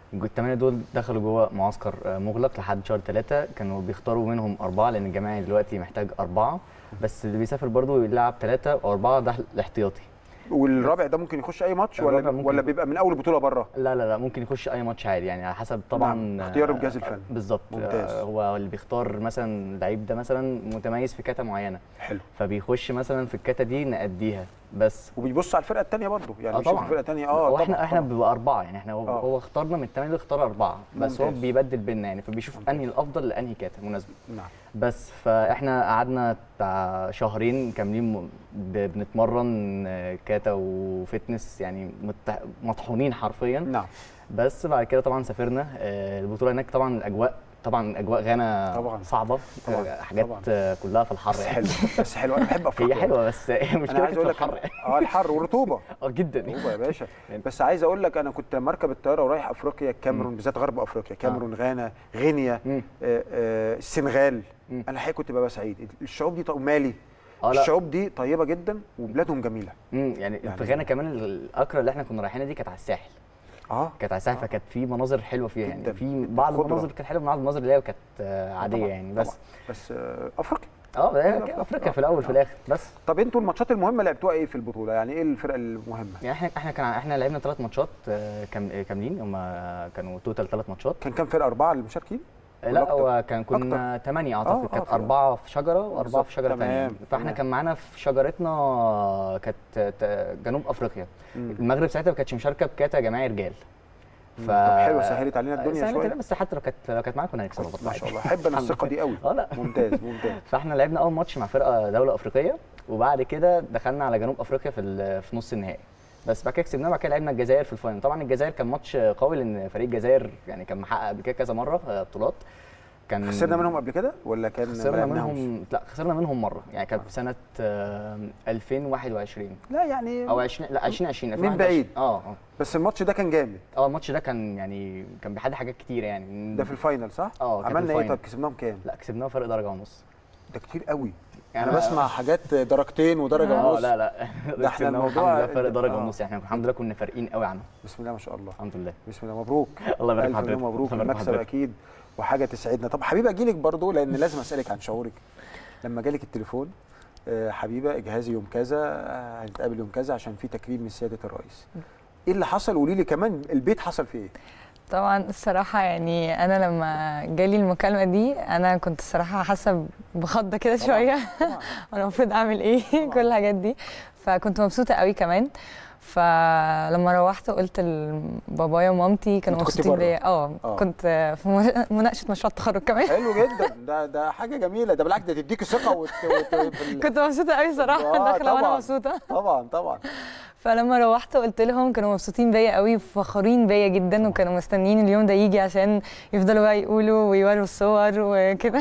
الثمانيه دول دخلوا جوه معسكر آه، مغلق لحد شهر ثلاثة كانوا بيختاروا منهم اربعه لان الجماعي دلوقتي محتاج اربعه بس اللي بيسافر برضه يلعب ثلاثه او اربعه ده الاحتياطي والرابع ده ممكن يخش اي ماتش ولا الرابع ممكن ولا يخش- بيبقى من اول بطوله بره لا لا لا ممكن يخش اي ماتش عادي يعني على حسب طبعا نعم، اختيار آه، الجهاز الفني. بالظبط ممتاز. آه، هو اللي بيختار مثلا اللعيب ده مثلا متميز في كاتا معينه حلو فبيخش مثلا في الكاتا دي نأديها بس وبيبص على الفرقه الثانيه برضه يعني اه بيشوف طبعا الفرقه الثانيه اه واحنا طبعاً، احنا طبعاً. بنبقى اربعه يعني احنا هو, آه. هو اختارنا من الثمانيه دول اختار اربعه بس هو ممتاز. بيبدل بينا يعني فبيشوف انهي الافضل لانهي كاتا مناسبه نعم بس فاحنا قعدنا بتاع شهرين كاملين م- ب- بنتمرن آه، كاتا وفتنس يعني مت- مطحونين حرفيا نعم بس بعد كده طبعا سافرنا آه، البطوله هناك طبعا الاجواء طبعا اجواء غانا طبعاً. صعبه طبعاً. آه، حاجات طبعاً. آه، كلها في الحر بس يعني حلو بس حلو انا بحب افريقيا هي حلوه بس هي انا مشكلتها عايز في اقول لك الحر اه الحر والرطوبه اه جدا رطوبه يا باشا بس عايز اقول لك انا كنت مركب الطياره ورايح افريقيا الكاميرون بالذات غرب افريقيا كاميرون غانا غينيا آه، آه، السنغال انا الحقيقه كنت ببقى سعيد الشعوب دي طيب مالي آه، لا. الشعوب دي طيبه جدا وبلادهم جميله امم يعني, يعني- في غانا كمان الاكره اللي احنا كنا رايحينها دي كانت على الساحل اه كانت على الساحل فكانت في مناظر حلوه فيها جداً، يعني في بعض خضرة. المناظر كانت حلوه بعض المناظر اللي هي كانت آه، عاديه طبعاً، يعني بس طبعاً. بس آه، افريقيا اه هي أفريقيا. افريقيا في الاول في الاخر بس طب انتوا الماتشات المهمه لعبتوها ايه في البطوله يعني ايه الفرق المهمه يعني احنا احنا كان احنا لعبنا ثلاث ماتشات آه، كام- آه، كاملين هم كانوا توتال ثلاث ماتشات كان كام فرقه اربعه اللي مشاركين آه، ولا لا أكتر؟ هو كان كنا ثمانية اعتقد آه، كانت في- أربعة في شجرة وأربعة بالظبط، في شجرة تمام، ثانية فاحنا تمام. كان معانا في شجرتنا كانت ت- جنوب أفريقيا مم. المغرب ساعتها ما كانتش مشاركة بكاتا جماعي رجال مم. طب حلو، سهلت علينا الدنيا سهلت شوية. علينا، بس حتى لو كانت لو كانت معانا كنا هنكسب ما شاء الله احب انا الثقه دي قوي اه لا ممتاز ممتاز فاحنا لعبنا اول ماتش مع فرقه دوله افريقيه وبعد كده دخلنا على جنوب افريقيا في ال- في نص النهائي بس بعد كده كسبناه بعد كده لعبنا الجزائر في الفاينل طبعا الجزائر كان ماتش قوي لان فريق الجزائر يعني كان محقق قبل كده كذا مره آه، بطولات كان خسرنا منهم قبل كده ولا كان ما خسرنا لعبناهمش؟ منهم لا خسرنا منهم مره يعني كانت في سنه آه، 2021 لا يعني او 20 لا 2020 من 2021. بعيد اه اه بس الماتش ده كان جامد اه الماتش ده كان يعني كان بيحدد حاجات كتير يعني ده في الفاينل صح؟ اه كان في عملنا ايه الفاينل. طب كسبناهم كام؟ لا كسبناه فرق درجه ونص ده كتير قوي يعني انا بسمع حاجات درجتين ودرجه اه ونص لا لا ده احنا كسبناهم الموضوع الحمد لله فرق درجه آه. ونص يعني احنا الحمد لله كنا فارقين قوي عنهم بسم الله ما شاء الله الحمد لله بسم الله مبروك الله يبارك ألف في مليون حضرتك. مبروك الله يبارك في المكسب حضرتك. اكيد وحاجه تسعدنا طب حبيبه اجي لك برضه لان لازم اسالك عن شعورك لما جالك التليفون آه، حبيبه اجهازي يوم كذا آه، هنتقابل يوم كذا عشان في تكريم من سياده الرئيس ايه اللي حصل قولي لي كمان البيت حصل فيه ايه طبعا الصراحة يعني أنا لما جالي المكالمة دي أنا كنت الصراحة حاسة بخضة كده شوية أنا المفروض أعمل إيه كل الحاجات دي فكنت مبسوطة قوي كمان فلما روحت وقلت لبابايا ومامتي كانوا أنت كنت مبسوطين بره؟ بيا اه آه. كنت في مش- مناقشة مشروع التخرج كمان حلو جدا ده ده حاجه جميله ده بالعكس ده تديكي ثقه وت... وت... في ال- كنت مبسوطة قوي صراحة آه، داخلة وأنا طبعاً. مبسوطة طبعا طبعا فلما روحت وقلت لهم كانوا مبسوطين بيا قوي وفخورين بيا جدا وكانوا مستنيين اليوم ده يجي عشان يفضلوا بقى يقولوا ويوروا الصور وكده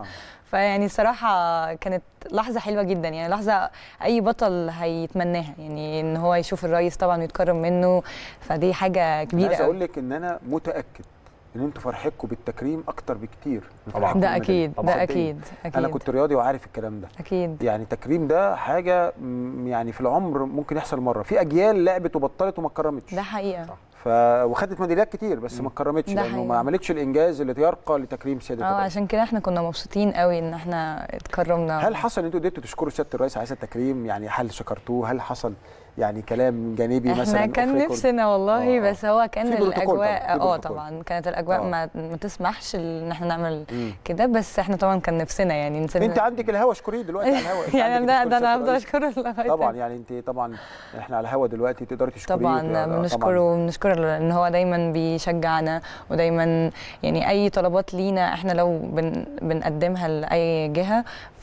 فيعني صراحة كانت لحظة حلوة جدا يعني لحظة أي بطل هيتمناها يعني إن هو يشوف الرئيس طبعا ويتكرم منه فدي حاجة كبيرة عايز اقول قوي لك ان انا متاكد ان انتوا فرحتكم بالتكريم اكتر بكتير من طبعاً. فرحتكم ده بالميدالية. أكيد، طبعاً. ده صدقيني. أكيد، انا أكيد. كنت رياضي وعارف الكلام ده أكيد يعني التكريم ده حاجه م- يعني في العمر ممكن يحصل مره في اجيال لعبت وبطلت وما اتكرمتش ده حقيقة ف وخدت ميداليات كتير بس ما اتكرمتش ده لانه حقيقي. ما عملتش الانجاز اللي يرقى لتكريم سياده اه الرئيس عشان كده احنا كنا مبسوطين قوي ان احنا اتكرمنا هل حصل ان انتوا قدرتوا تشكروا سياده الرئيس على هذا التكريم يعني هل شكرتوه هل حصل يعني كلام جانبي مثلا احنا كان off record؟ نفسنا والله بس هو كان في بروتوكول طبعاً، الاجواء في اه بروتوكول. طبعا كانت الاجواء آه. ما, ما تسمحش ان احنا نعمل مم. كده بس احنا طبعا كان نفسنا يعني نسيبنا انت عندك الهوا اشكريه دلوقتي على الهوا أنت يعني عندك ده تشكر ده انا سيادة هفضل الرئيس. اشكره لغايه طبعا يعني انت طبعا احنا على الهوا دلوقتي تقدري تشكريه طبعا وتبقى- بنشكره وبنشكره ان هو دايما بيشجعنا ودايما يعني اي طلبات لينا احنا لو بن بنقدمها لاي جهه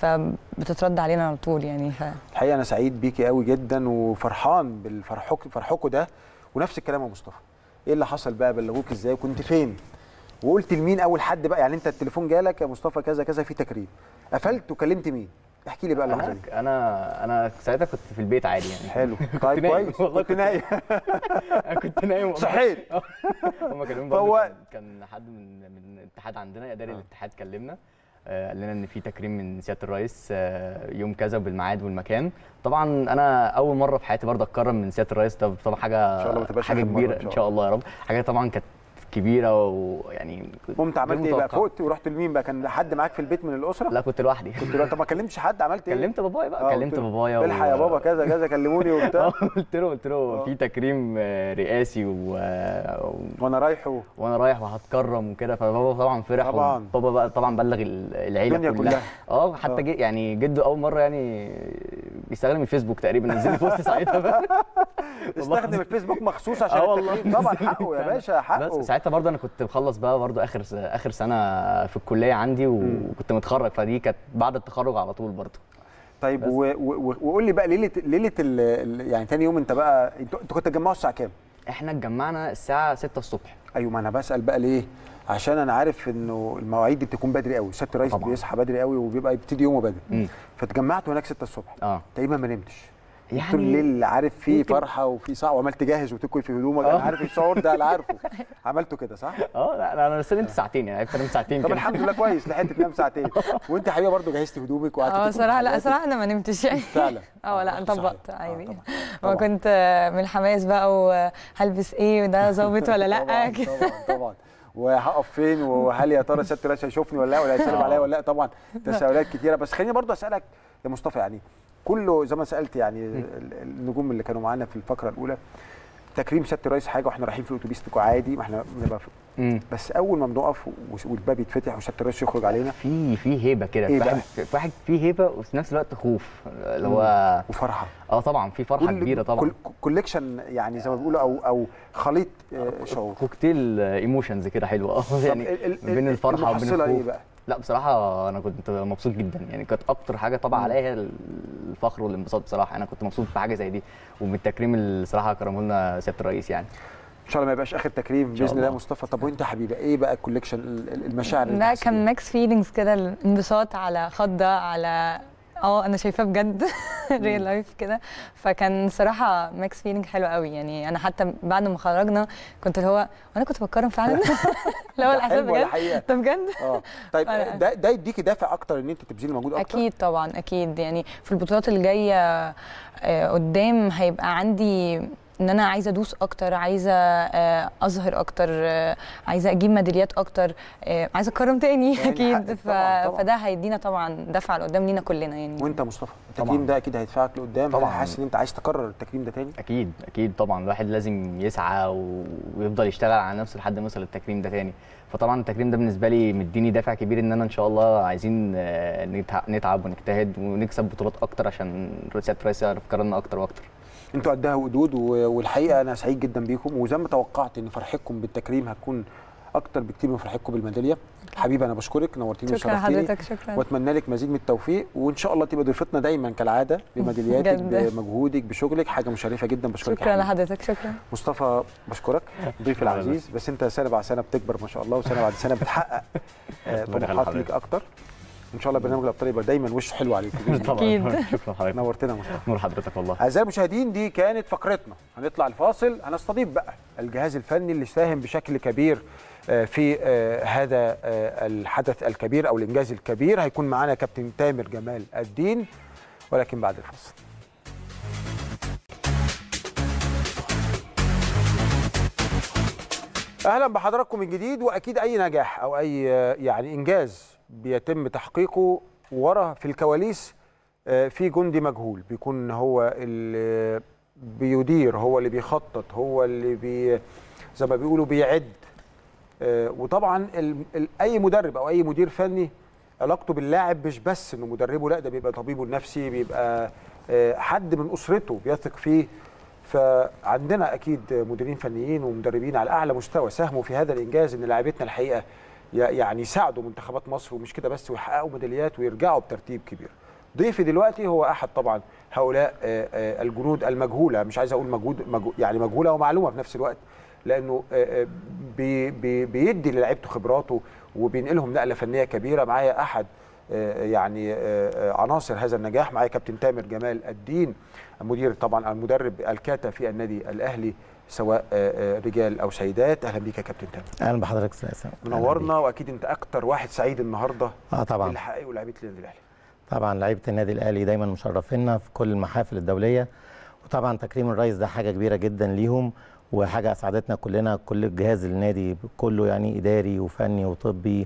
فبتترد علينا على طول يعني ف... الحقيقه انا سعيد بيكي قوي جدا وفرحان بالفرحك فرحكوا ده ونفس الكلام يا مصطفى ايه اللي حصل بقى بلغوك ازاي وكنت فين وقلت لمين اول حد بقى يعني انت التليفون جالك يا مصطفى كذا كذا في تكريم قفلت وكلمت مين احكي لي بقى اللحظه انا دي انا انا ساعتها كنت في البيت عادي يعني حلو كنت طيب نايم، كويس والله كنت نايم أنا كنت نايم والله. صحيت هم كلموني فهو- برضه كان, كان حد من من الاتحاد عندنا اداري الاتحاد كلمنا آه، قال لنا ان في تكريم من سياده الرئيس آه، يوم كذا بالميعاد والمكان طبعا انا اول مره في حياتي برضه اتكرم من سياده الرئيس ده طبعا حاجه إن شاء الله ما تبقاش حاجه آخر مرة كبيره إن شاء ان شاء الله يا رب حاجه طبعا كانت كبيره ويعني قمت عملت غير ايه بقى متوقعة. فقت ورحت لمين بقى كان حد معاك في البيت من الاسره لا كنت لوحدي كنت لوحدي طب ما كلمتش حد عملت ايه كلمت بابايا بقى آه، كلمت قلت له بابايا الحق يا بابا كذا كذا كلموني وبتاع قلت له قلت له في تكريم آه، رئاسي و... وانا رايحه وانا رايح وهتكرم وكده فبابا طبعا فرح طبعاً. بابا بقى طبعا بلغ ال- العيله الدنيا كلها كلها. اه حتى جي يعني جده اول مره يعني بيستخدم الفيسبوك تقريبا نزل لي بوست ساعتها بقى استخدم الفيسبوك مخصوص عشان اه والله التكريم. طبعا حقه يا باشا حقه بس ساعتها برضه انا كنت مخلص بقى برضه اخر س- اخر سنه في الكليه عندي وكنت متخرج فدي كانت بعد التخرج على طول برضه طيب و- و- وقول لي بقى ليله ليله ال- ال- يعني تاني يوم انت بقى انتوا انتوا كنتوا تجمعوا الساعه كام؟ احنا اتجمعنا الساعه 6 الصبح ايوه ما انا بسال بقى ليه؟ عشان انا عارف انه المواعيد دي بتكون بدري قوي سياده الرئيس طبعاً. بيصحى بدري قوي وبيبقى يبتدي يومه بدري مم. فتجمعتوا هناك 6 الصبح اه تقريبا ما نمتش يعني طول الليل عارف فيه يمكن- فرحه وفي صعب وعمال تجهز وتكوي في هدومك آه. انا عارف الشعور ده انا عارفه عملته كده صح؟ اه لا لا، انا بس نمت ساعتين يعني عرفت انام ساعتين طب كده. الحمد لله كويس لحقت تنام ساعتين وانت يا حبيبه برضه جهزتي هدومك وقعدتي اه تكوي في صراحه لا حاجاتك. صراحه انا ما نمتش يعني فعلا اه لا صحيح. طبقت عادي ما طبعاً. كنت من الحماس بقى وهلبس ايه وده ظابط ولا لا طبعا كده. طبعا طبعا وهقف فين وهل يا ترى سياده الرئيس هيشوفني ولا لا ولا هيسلم آه. عليا ولا لا طبعا تساؤلات كتيره بس خليني برضه اسالك يا مصطفى يعني كله زي ما سالت يعني ال- النجوم اللي كانوا معانا في الفقره الاولى تكريم سياده الرئيس حاجه واحنا رايحين في الاتوبيس تكون عادي ما احنا بنبقى في مم. بس اول ما بنقف و- والباب يتفتح وسياده الرئيس يخرج علينا في في هيبه كده إيه في بقى؟ واحد في واحد في هيبه وفي نفس الوقت خوف اللي هو وفرحه اه طبعا في فرحه كل- كبيره طبعا كل- كوليكشن يعني زي ما بيقولوا او او خليط آه، شعور كوكتيل ايموشنز كده حلوه اه يعني ال- ال- بين ال- الفرحه وبين المحصلة إيه الخوف بقى؟ لا بصراحه انا كنت مبسوط جدا يعني كانت اكتر حاجه طبعا مم. عليا هي الفخر والانبساط بصراحه انا كنت مبسوط بحاجه زي دي ومن التكريم اللي صراحه كرمه لنا سياده الرئيس يعني ان شاء الله ما يبقاش اخر تكريم شاء باذن الله الله. مصطفى طب وانت يا حبيبه ايه بقى الكوليكشن ال- ال- المشاعر اللي لا أنت كان ميكس فيلينجز كده الانبساط على خضه على اه انا شايفاه بجد ريل لايف كده فكان صراحه ميكس فيلينج حلو قوي يعني انا حتى بعد ما خرجنا كنت اللي هو وانا كنت بتكرم فعلا اللي هو ده الاحساس حلم ولا بجد حقيقة؟ ده بجد اه طيب فأنا- ده ده يديكي دافع اكتر ان انت تبذلي مجهود اكتر اكيد طبعا اكيد يعني في البطولات اللي جايه آه، قدام هيبقى عندي ان انا عايزه ادوس اكتر عايزه آه، اظهر اكتر آه، عايزه اجيب ميداليات اكتر آه، عايزه اتكرم تاني يعني اكيد حقك ف... طبعاً، طبعاً. فده هيدينا طبعا دفعه لقدام لينا كلنا يعني وانت يا مصطفى طبعاً. التكريم ده اكيد هيدفعك لقدام طبعاً. طبعا حاسس ان انت عايز تكرر التكريم ده تاني اكيد اكيد طبعا الواحد لازم يسعى و- ويفضل يشتغل على نفسه لحد ما يوصل للتكريم ده تاني فطبعا التكريم ده بالنسبه لي مديني دافع كبير ان انا ان شاء الله عايزين آه، نتع- نتعب ونجتهد ونكسب بطولات اكتر عشان سياده الرئيس يعرف يكرمنا اكتر واكتر انتوا قدها وقدود و- والحقيقه انا سعيد جدا بيكم وزي ما توقعت ان فرحتكم بالتكريم هتكون اكتر بكتير من فرحتكم بالميداليه حبيبي انا بشكرك نورتيني شكرا وشرفتيني حضرتك شكرا واتمنى لك مزيد من التوفيق وان شاء الله تبقى ضيفتنا دايما كالعاده بميدالياتك بجد. بمجهودك بشغلك حاجه مشرفه جدا بشكرك يا شكرا حبيبي. لحضرتك شكرا مصطفى بشكرك ضيف العزيز بس انت سنه بعد سنه بتكبر ما شاء الله وسنه بعد سنه بتحقق آه، ربنا يخلي طموحات حضرتك. ليك اكتر ان شاء الله برنامج الابطال يبقى دايما وشه حلو عليكم بإذن الله. طبعا شكرا حضرتك نورتنا يا مصطفى نور حضرتك والله اعزائي المشاهدين دي كانت فقرتنا هنطلع الفاصل هنستضيف بقى الجهاز الفني اللي ساهم بشكل كبير آه، في آه، هذا آه، الحدث الكبير او الانجاز الكبير هيكون معانا كابتن تامر جمال الدين ولكن بعد الفاصل اهلا بحضراتكم من جديد واكيد اي نجاح او اي آه، يعني انجاز بيتم تحقيقه ورا في الكواليس آه، في جندي مجهول بيكون هو اللي بيدير هو اللي بيخطط هو اللي بي زي ما بيقولوا بيعد آه، وطبعا ال ال اي مدرب او اي مدير فني علاقته باللاعب مش بس انه مدربه لا ده بيبقى طبيبه النفسي بيبقى آه، حد من اسرته بيثق فيه فعندنا اكيد مديرين فنيين ومدربين على اعلى مستوى ساهموا في هذا الانجاز ان لاعبتنا الحقيقه ي- يعني يساعدوا منتخبات مصر ومش كده بس ويحققوا ميداليات ويرجعوا بترتيب كبير. ضيفي دلوقتي هو احد طبعا هؤلاء آه، آه، الجنود المجهوله مش عايز اقول مجهود مجهو- يعني مجهوله ومعلومه في نفس الوقت لانه آه، آه، بي بي بيدي للعيبته خبراته وبينقلهم نقله فنيه كبيره معايا احد آه، يعني آه، آه، عناصر هذا النجاح معايا كابتن تامر جمال الدين المدير طبعا المدرب الكاتا في النادي الاهلي سواء آه، آه، رجال او سيدات اهلا بيك يا كابتن تامر اهلا بحضرتك استاذ اسامه منورنا واكيد انت اكتر واحد سعيد النهارده اه طبعا اللي حققوا لعيبه النادي الاهلي طبعا لعيبه النادي الاهلي دايما مشرفينا في كل المحافل الدوليه وطبعا تكريم الرئيس ده حاجه كبيره جدا ليهم وحاجه اسعدتنا كلنا كل الجهاز النادي كله يعني اداري وفني وطبي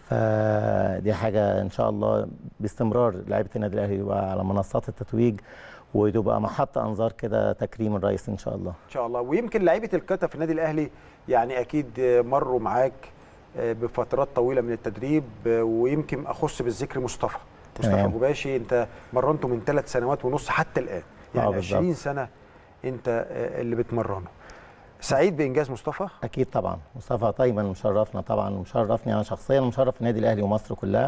فدي حاجه ان شاء الله باستمرار لعيبه النادي الاهلي يبقى على منصات التتويج وتبقى محط انظار كده تكريم الرئيس ان شاء الله ان شاء الله ويمكن لعيبه الكتف في النادي الاهلي يعني اكيد مروا معاك بفترات طويله من التدريب ويمكن اخص بالذكر مصطفى مصطفى تمام. غباشي انت مرنته من ثلاث سنوات ونص حتى الان آه، يعني بالظبط. 20 سنه انت اللي بتمرنه سعيد بانجاز مصطفى اكيد طبعا مصطفى دايما مشرفنا طبعا مشرفني انا شخصيا مشرف النادي الاهلي ومصر كلها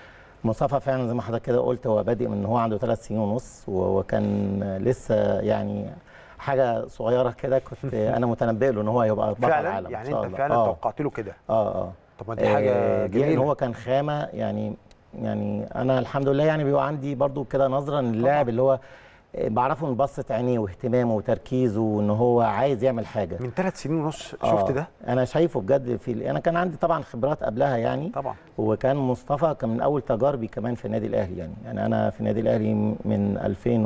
مصطفى فعلا زي ما حضرتك كده قلت هو بادئ من هو عنده ثلاث سنين ونص وكان لسه يعني حاجه صغيره كده كنت انا متنبئ له ان هو هيبقى بطل فعلا عالم يعني إن شاء انت الله. فعلا آه. توقعت له كده اه اه طب ما دي حاجه آه، دي جميله ان هو كان خامه يعني يعني انا الحمد لله يعني بيبقى عندي برضو كده نظره ان اللاعب اللي هو آه، بعرفه من بصه عينيه واهتمامه وتركيزه وان هو عايز يعمل حاجه من ثلاث سنين ونص آه، شفت ده انا شايفه بجد في انا كان عندي طبعا خبرات قبلها يعني طبعا وكان مصطفى كان من اول تجاربي كمان في النادي الاهلي يعني يعني انا في النادي الاهلي من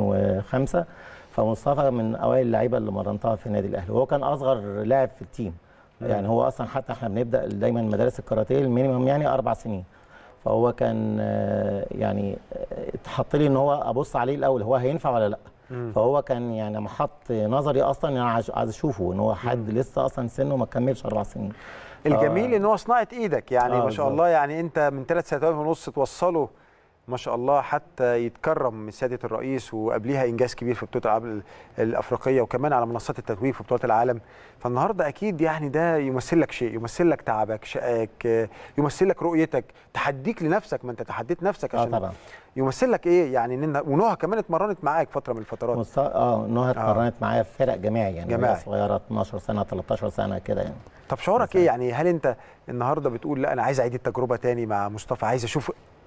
2005 فمصطفى من اوائل اللعيبه اللي مرنتها في النادي الاهلي وهو كان اصغر لاعب في التيم مم. يعني هو اصلا حتى احنا بنبدا دايما مدارس الكاراتيه المينيمم يعني اربع سنين فهو كان آه، يعني آه، اتحط لي ان هو ابص عليه الاول هو هينفع ولا لا مم. فهو كان يعني محط نظري اصلا انا عايز عايز اشوفه ان هو حد لسه اصلا سنه ما كملش اربع سنين ف- الجميل ان هو صناعه ايدك يعني آه، ما شاء بالظبط. الله يعني انت من ثلاث سنوات ونص توصله ما شاء الله حتى يتكرم من سياده الرئيس وقبليها انجاز كبير في بطوله الالعاب ال- الافريقيه وكمان على منصات التتويج في بطولات العالم فالنهارده اكيد يعني ده يمثل لك شيء يمثل لك تعبك شقاك آه، يمثل لك رؤيتك تحديك لنفسك ما انت تحديت نفسك اه عشان طبعا يمثل لك ايه يعني ان ونهى كمان اتمرنت معاك فتره من الفترات مصط... اه نهى اتمرنت معايا في فرق جماعي يعني جماعي. وهي صغيره 12 سنه 13 سنه كده يعني طب شعورك ايه يعني هل انت النهارده بتقول لا انا عايز اعيد التجربه تاني مع مصطفى عايز اشوف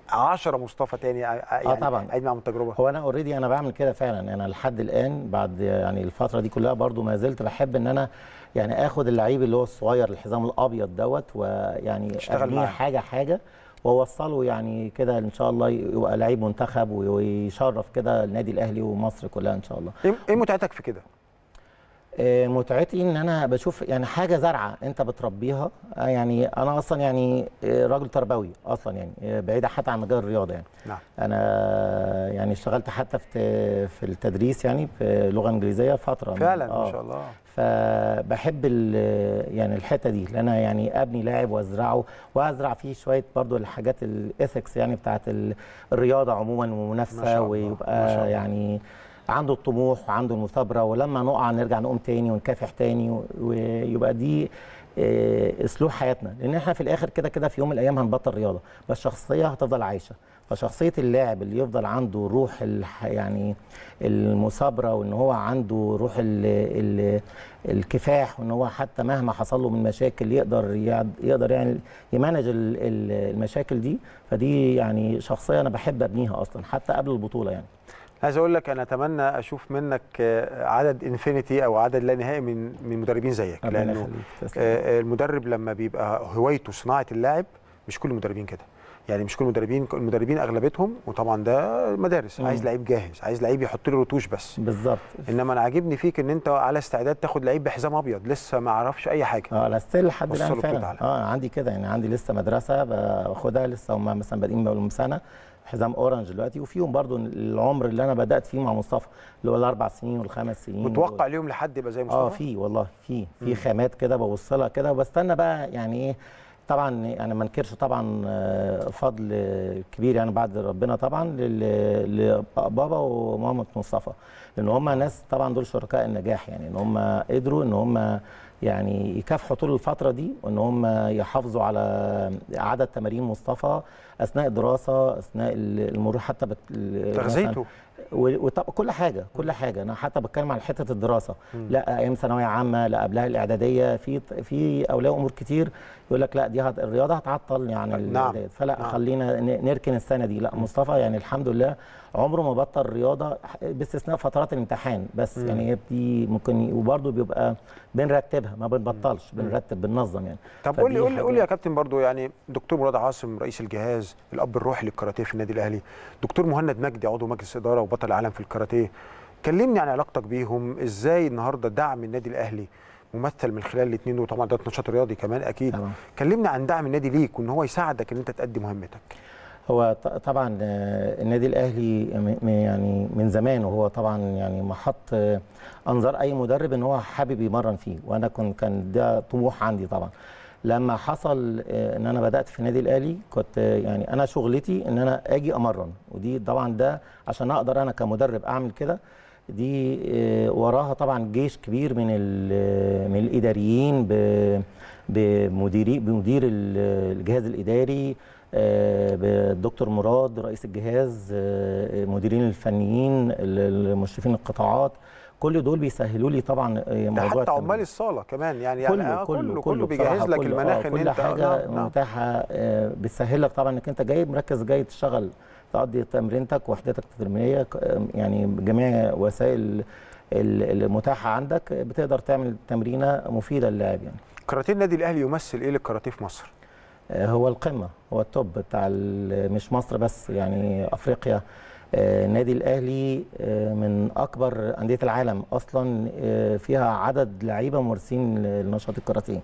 10 مصطفى تاني يعني اه طبعا اعيد معاهم التجربه هو انا اوريدي انا بعمل كده فعلا انا لحد الان بعد يعني الفتره دي كلها برضو ما زلت بحب ان انا يعني اخد اللعيب اللي هو الصغير الحزام الابيض دوت ويعني تشتغل ابنيه معاه. حاجه حاجه واوصله يعني كده ان شاء الله يبقى لعيب منتخب ويشرف كده النادي الاهلي ومصر كلها ان شاء الله ايه إيه متعتك في كده آه، متعتي ان انا بشوف يعني حاجه زرعه انت بتربيها آه، يعني انا اصلا يعني آه، راجل تربوي اصلا يعني آه، بعيد حتى عن مجال الرياضه يعني نعم انا يعني اشتغلت حتى في في التدريس يعني في لغه انجليزيه فتره فعلا ما آه. شاء الله فبحب ال- يعني الحته دي لان انا يعني ابني لاعب وازرعه وازرع فيه شويه برضو الحاجات الاثكس يعني بتاعت ال- الرياضه عموما ما ومنافسه شاء الله، ما ويبقى شاء الله. يعني عنده الطموح وعنده المثابره ولما نقع نرجع نقوم تاني ونكافح تاني و- ويبقى دي آه، اسلوب حياتنا لان احنا في الاخر كده كده في يوم من الايام هنبطل رياضه بس الشخصيه هتفضل عايشه فشخصيه اللاعب اللي يفضل عنده روح الح يعني المثابره وان هو عنده روح ال ال الكفاح وان هو حتى مهما حصل له من مشاكل يقدر يعد- يقدر يعني يمانج ال- ال- المشاكل دي فدي يعني شخصيه انا بحب ابنيها اصلا حتى قبل البطوله يعني عايز اقول لك انا اتمنى اشوف منك آه، عدد انفينيتي او عدد لا نهائي من من مدربين زيك ربنا لانه يخليك، تسلم. آه، المدرب لما بيبقى هوايته صناعه اللاعب مش كل المدربين كده يعني مش كل المدربين المدربين اغلبيتهم وطبعا ده مدارس مم. عايز لعيب جاهز عايز لعيب يحط له رتوش بس بالظبط انما انا عاجبني فيك ان انت على استعداد تاخد لعيب بحزام ابيض لسه ما اعرفش اي حاجه اه انا ستيل لحد وصله الان بطولة فعلا عالم. اه عندي كده يعني عندي لسه مدرسه باخدها لسه هم مثلا بادئين بقالهم سنه حزام اورنج دلوقتي وفيهم برضو العمر اللي انا بدات فيه مع مصطفى اللي هو الاربع سنين والخمس سنين متوقع اليوم لحد يبقى زي مصطفى اه في والله في مم. في خامات كده ببص لها كده وبستنى بقى يعني ايه طبعا انا ما انكرش طبعا آه، فضل كبير يعني بعد ربنا طبعا لل- لبابا وماما مصطفى لان هم ناس طبعا دول شركاء النجاح يعني ان هم قدروا ان هم يعني يكافحوا طول الفتره دي وان هم يحافظوا على عدد تمارين مصطفى اثناء الدراسه اثناء المرور حتى بت... تغذيته. وطب كل حاجه كل حاجه انا حتى بتكلم عن حته الدراسه مم. لا ايام ثانويه عامه لا قبلها الاعداديه في في اولياء امور كتير يقول لك لا دي هت... الرياضه هتعطل يعني نعم. الإعداد. فلا نعم. خلينا ن- نركن السنه دي لا مصطفى يعني الحمد لله عمره ما بطل رياضه باستثناء فترات الامتحان بس مم. يعني هي دي ممكن وبرده بيبقى بنرتبها ما بنبطلش بنرتب بننظم يعني طب قول لي فدي قول لي حاجة- قول لي يا كابتن برضو يعني دكتور مراد عاصم رئيس الجهاز الاب الروحي للكاراتيه في النادي الاهلي دكتور مهند مجدي عضو مجلس اداره وبطل العالم في الكاراتيه كلمني عن علاقتك بيهم ازاي النهارده دعم النادي الاهلي ممثل من خلال الاثنين دول طبعا ده نشاط رياضي كمان اكيد طبعا. كلمنا عن دعم النادي ليك وان هو يساعدك ان انت تأدي مهمتك هو ط- طبعا آه، النادي الاهلي م- م- يعني من زمان وهو طبعا يعني محط آه، انظار اي مدرب ان هو حابب يمرن فيه وانا كنت كان ده طموح عندي طبعا لما حصل آه، ان انا بدات في النادي الاهلي كنت آه، يعني انا شغلتي ان انا اجي امرن ودي طبعا ده عشان اقدر انا كمدرب اعمل كده دي آه، وراها طبعا جيش كبير من ال- من الاداريين ب- بمديري بمدير ال- الجهاز الاداري آه، بالدكتور مراد رئيس الجهاز آه، مديرين الفنيين ال- المشرفين القطاعات كل دول بيسهلوا لي طبعا آه، ده موضوع حتى التمرين. عمال الصاله كمان يعني كله يعني آه، كله كله, كله بيجهز بصراحة لك كله، المناخ آه، ان كل انت حاجه نعم، نعم. متاحه آه، بتسهل لك طبعا انك انت جاي مركز جاي تشتغل تقضي تمرينتك وحدتك التدريبيه ك- آه، يعني بجميع وسائل ال- المتاحه عندك آه، بتقدر تعمل تمرينه مفيده للاعب يعني كاراتيه النادي الاهلي يمثل ايه للكاراتيه في مصر؟ آه، هو القمه هو التوب بتاع ال- مش مصر بس يعني افريقيا آه، النادي الاهلي آه، من اكبر انديه العالم اصلا آه، فيها عدد لعيبه ممارسين لنشاط الكاراتيه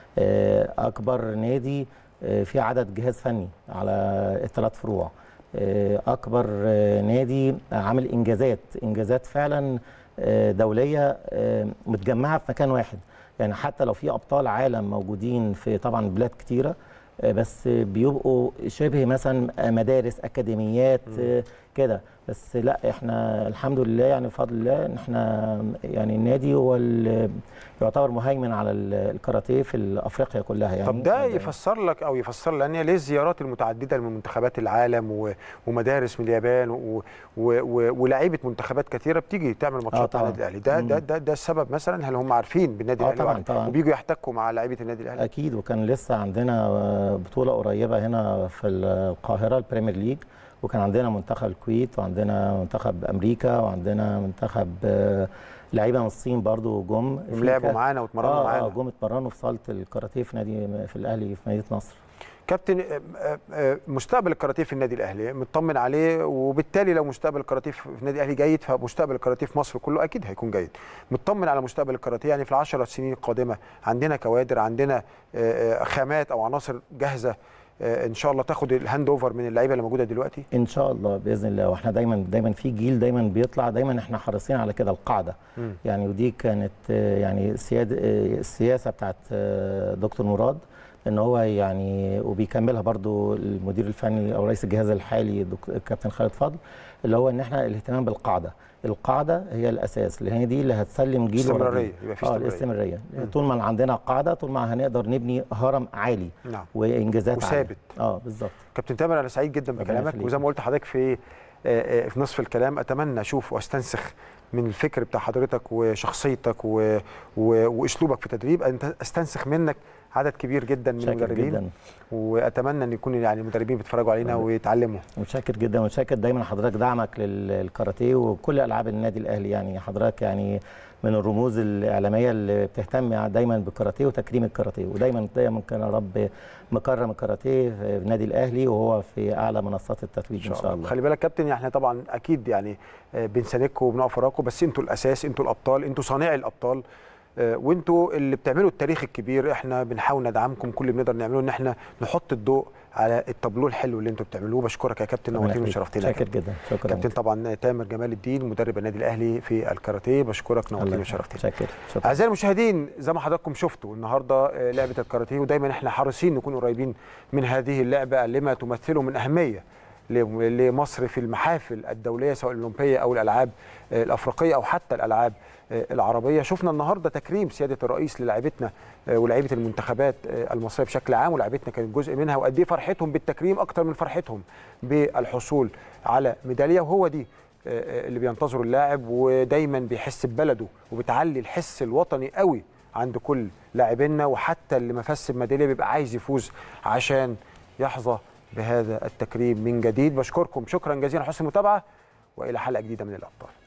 آه، اكبر نادي آه، فيه عدد جهاز فني على الثلاث فروع آه، اكبر آه، نادي عامل انجازات انجازات فعلا آه، دوليه آه، متجمعه في مكان واحد يعني حتى لو في ابطال عالم موجودين في طبعا بلاد كتيره آه، بس بيبقوا شبه مثلا مدارس اكاديميات آه، كده بس لا احنا الحمد لله يعني بفضل الله ان احنا يعني النادي هو ال- يعتبر مهيمن على ال- الكاراتيه في افريقيا كلها يعني طب ده يفسر لك او يفسر لنا ليه الزيارات المتعدده من منتخبات العالم و- ومدارس من اليابان و- و- و- ولاعيبه منتخبات كثيره بتيجي تعمل ماتشات مع طبعاً. النادي الاهلي ده ده مم. ده, ده السبب مثلا هل هم عارفين بالنادي آه الاهلي طبعاً، وعارف- طبعاً. وبيجوا يحتكوا مع لعيبه النادي الاهلي اكيد وكان لسه عندنا آه، بطوله قريبه هنا في القاهره البريمير ليج وكان عندنا منتخب الكويت وعندنا منتخب امريكا وعندنا منتخب آه، لعيبه من الصين برضو جم في لعبوا ك- معانا واتمرنوا آه معانا. اه جم اتمرنوا في صاله الكاراتيه في نادي في الاهلي في مدينه نصر كابتن آه، آه، آه، مستقبل الكاراتيه في النادي الاهلي مطمن عليه وبالتالي لو مستقبل الكاراتيه في النادي الاهلي جيد فمستقبل الكاراتيه في مصر كله اكيد هيكون جيد مطمن على مستقبل الكاراتيه يعني في العشر سنين القادمه عندنا كوادر عندنا آه، آه، خامات او عناصر جاهزه آه، ان شاء الله تاخد الهاند اوفر من اللعيبه اللي موجوده دلوقتي ان شاء الله باذن الله واحنا دايما دايما في جيل دايما بيطلع دايما احنا حريصين على كده القاعده مم. يعني ودي كانت آه، يعني سياد آه، السياسه بتاعت آه، دكتور مراد ان هو يعني وبيكملها برضو المدير الفني او رئيس الجهاز الحالي دك- الكابتن خالد فضل اللي هو ان احنا الاهتمام بالقاعده القاعده هي الاساس اللي هي دي اللي هتسلم جيل ورا استمرارية، جيل. يبقى في اه استمرارية. الاستمراريه مم. طول ما عندنا قاعده طول ما هنقدر نبني هرم عالي نعم وانجازات عالية. وثابت. اه بالظبط كابتن تامر انا سعيد جدا ربنا بكلامك يخليك. وزي ما قلت لحضرتك في آه، آه، في نصف الكلام اتمنى اشوف واستنسخ من الفكر بتاع حضرتك وشخصيتك و... و... واسلوبك في التدريب انت استنسخ منك عدد كبير جدا من شاكر المدربين جدا. واتمنى ان يكون يعني المدربين بيتفرجوا علينا ويتعلموا متشكر جدا ومتشكر دايما حضرتك دعمك للكاراتيه وكل العاب النادي الاهلي يعني حضرتك يعني من الرموز الاعلاميه اللي بتهتم دايما بالكاراتيه وتكريم الكاراتيه ودايما دايما كان يا رب مكرم الكاراتيه في النادي الاهلي وهو في اعلى منصات التتويج ان شاء الله خلي بالك كابتن احنا طبعا اكيد يعني آه، بنساندكم وبنقف وراكم بس انتوا الاساس انتوا الابطال انتوا صانعي الابطال آه، وانتوا اللي بتعملوا التاريخ الكبير احنا بنحاول ندعمكم كل اللي بنقدر نعمله ان احنا نحط الضوء على التابلو الحلو اللي انتوا بتعملوه بشكرك يا كابتن ربنا نورتني يخليك. وشرفتنا يا شاكر كابتن. جدا شكرا كابتن طبعا تامر جمال الدين مدرب النادي الاهلي في الكاراتيه بشكرك نورتني الله وشرفتني شاكر شكرا اعزائي المشاهدين زي ما حضراتكم شفتوا النهارده آه، لعبه الكاراتيه ودايما احنا حريصين نكون قريبين من هذه اللعبه لما تمثله من اهميه ل- لمصر في المحافل الدوليه سواء الاولمبيه او الالعاب آه، الافريقيه او حتى الالعاب آه، العربيه شفنا النهارده تكريم سياده الرئيس للاعبتنا آه، ولاعيبه المنتخبات آه، المصريه بشكل عام ولاعبتنا كانت جزء منها وقد ايه فرحتهم بالتكريم اكتر من فرحتهم بالحصول على ميداليه وهو دي آه، اللي بينتظره اللاعب ودايما بيحس ببلده وبتعلي الحس الوطني قوي عند كل لاعبينا وحتى اللي ما فاز بميداليه بيبقى عايز يفوز عشان يحظى بهذا التكريم من جديد بشكركم شكرا جزيلا حسن المتابعه والى حلقه جديده من الابطال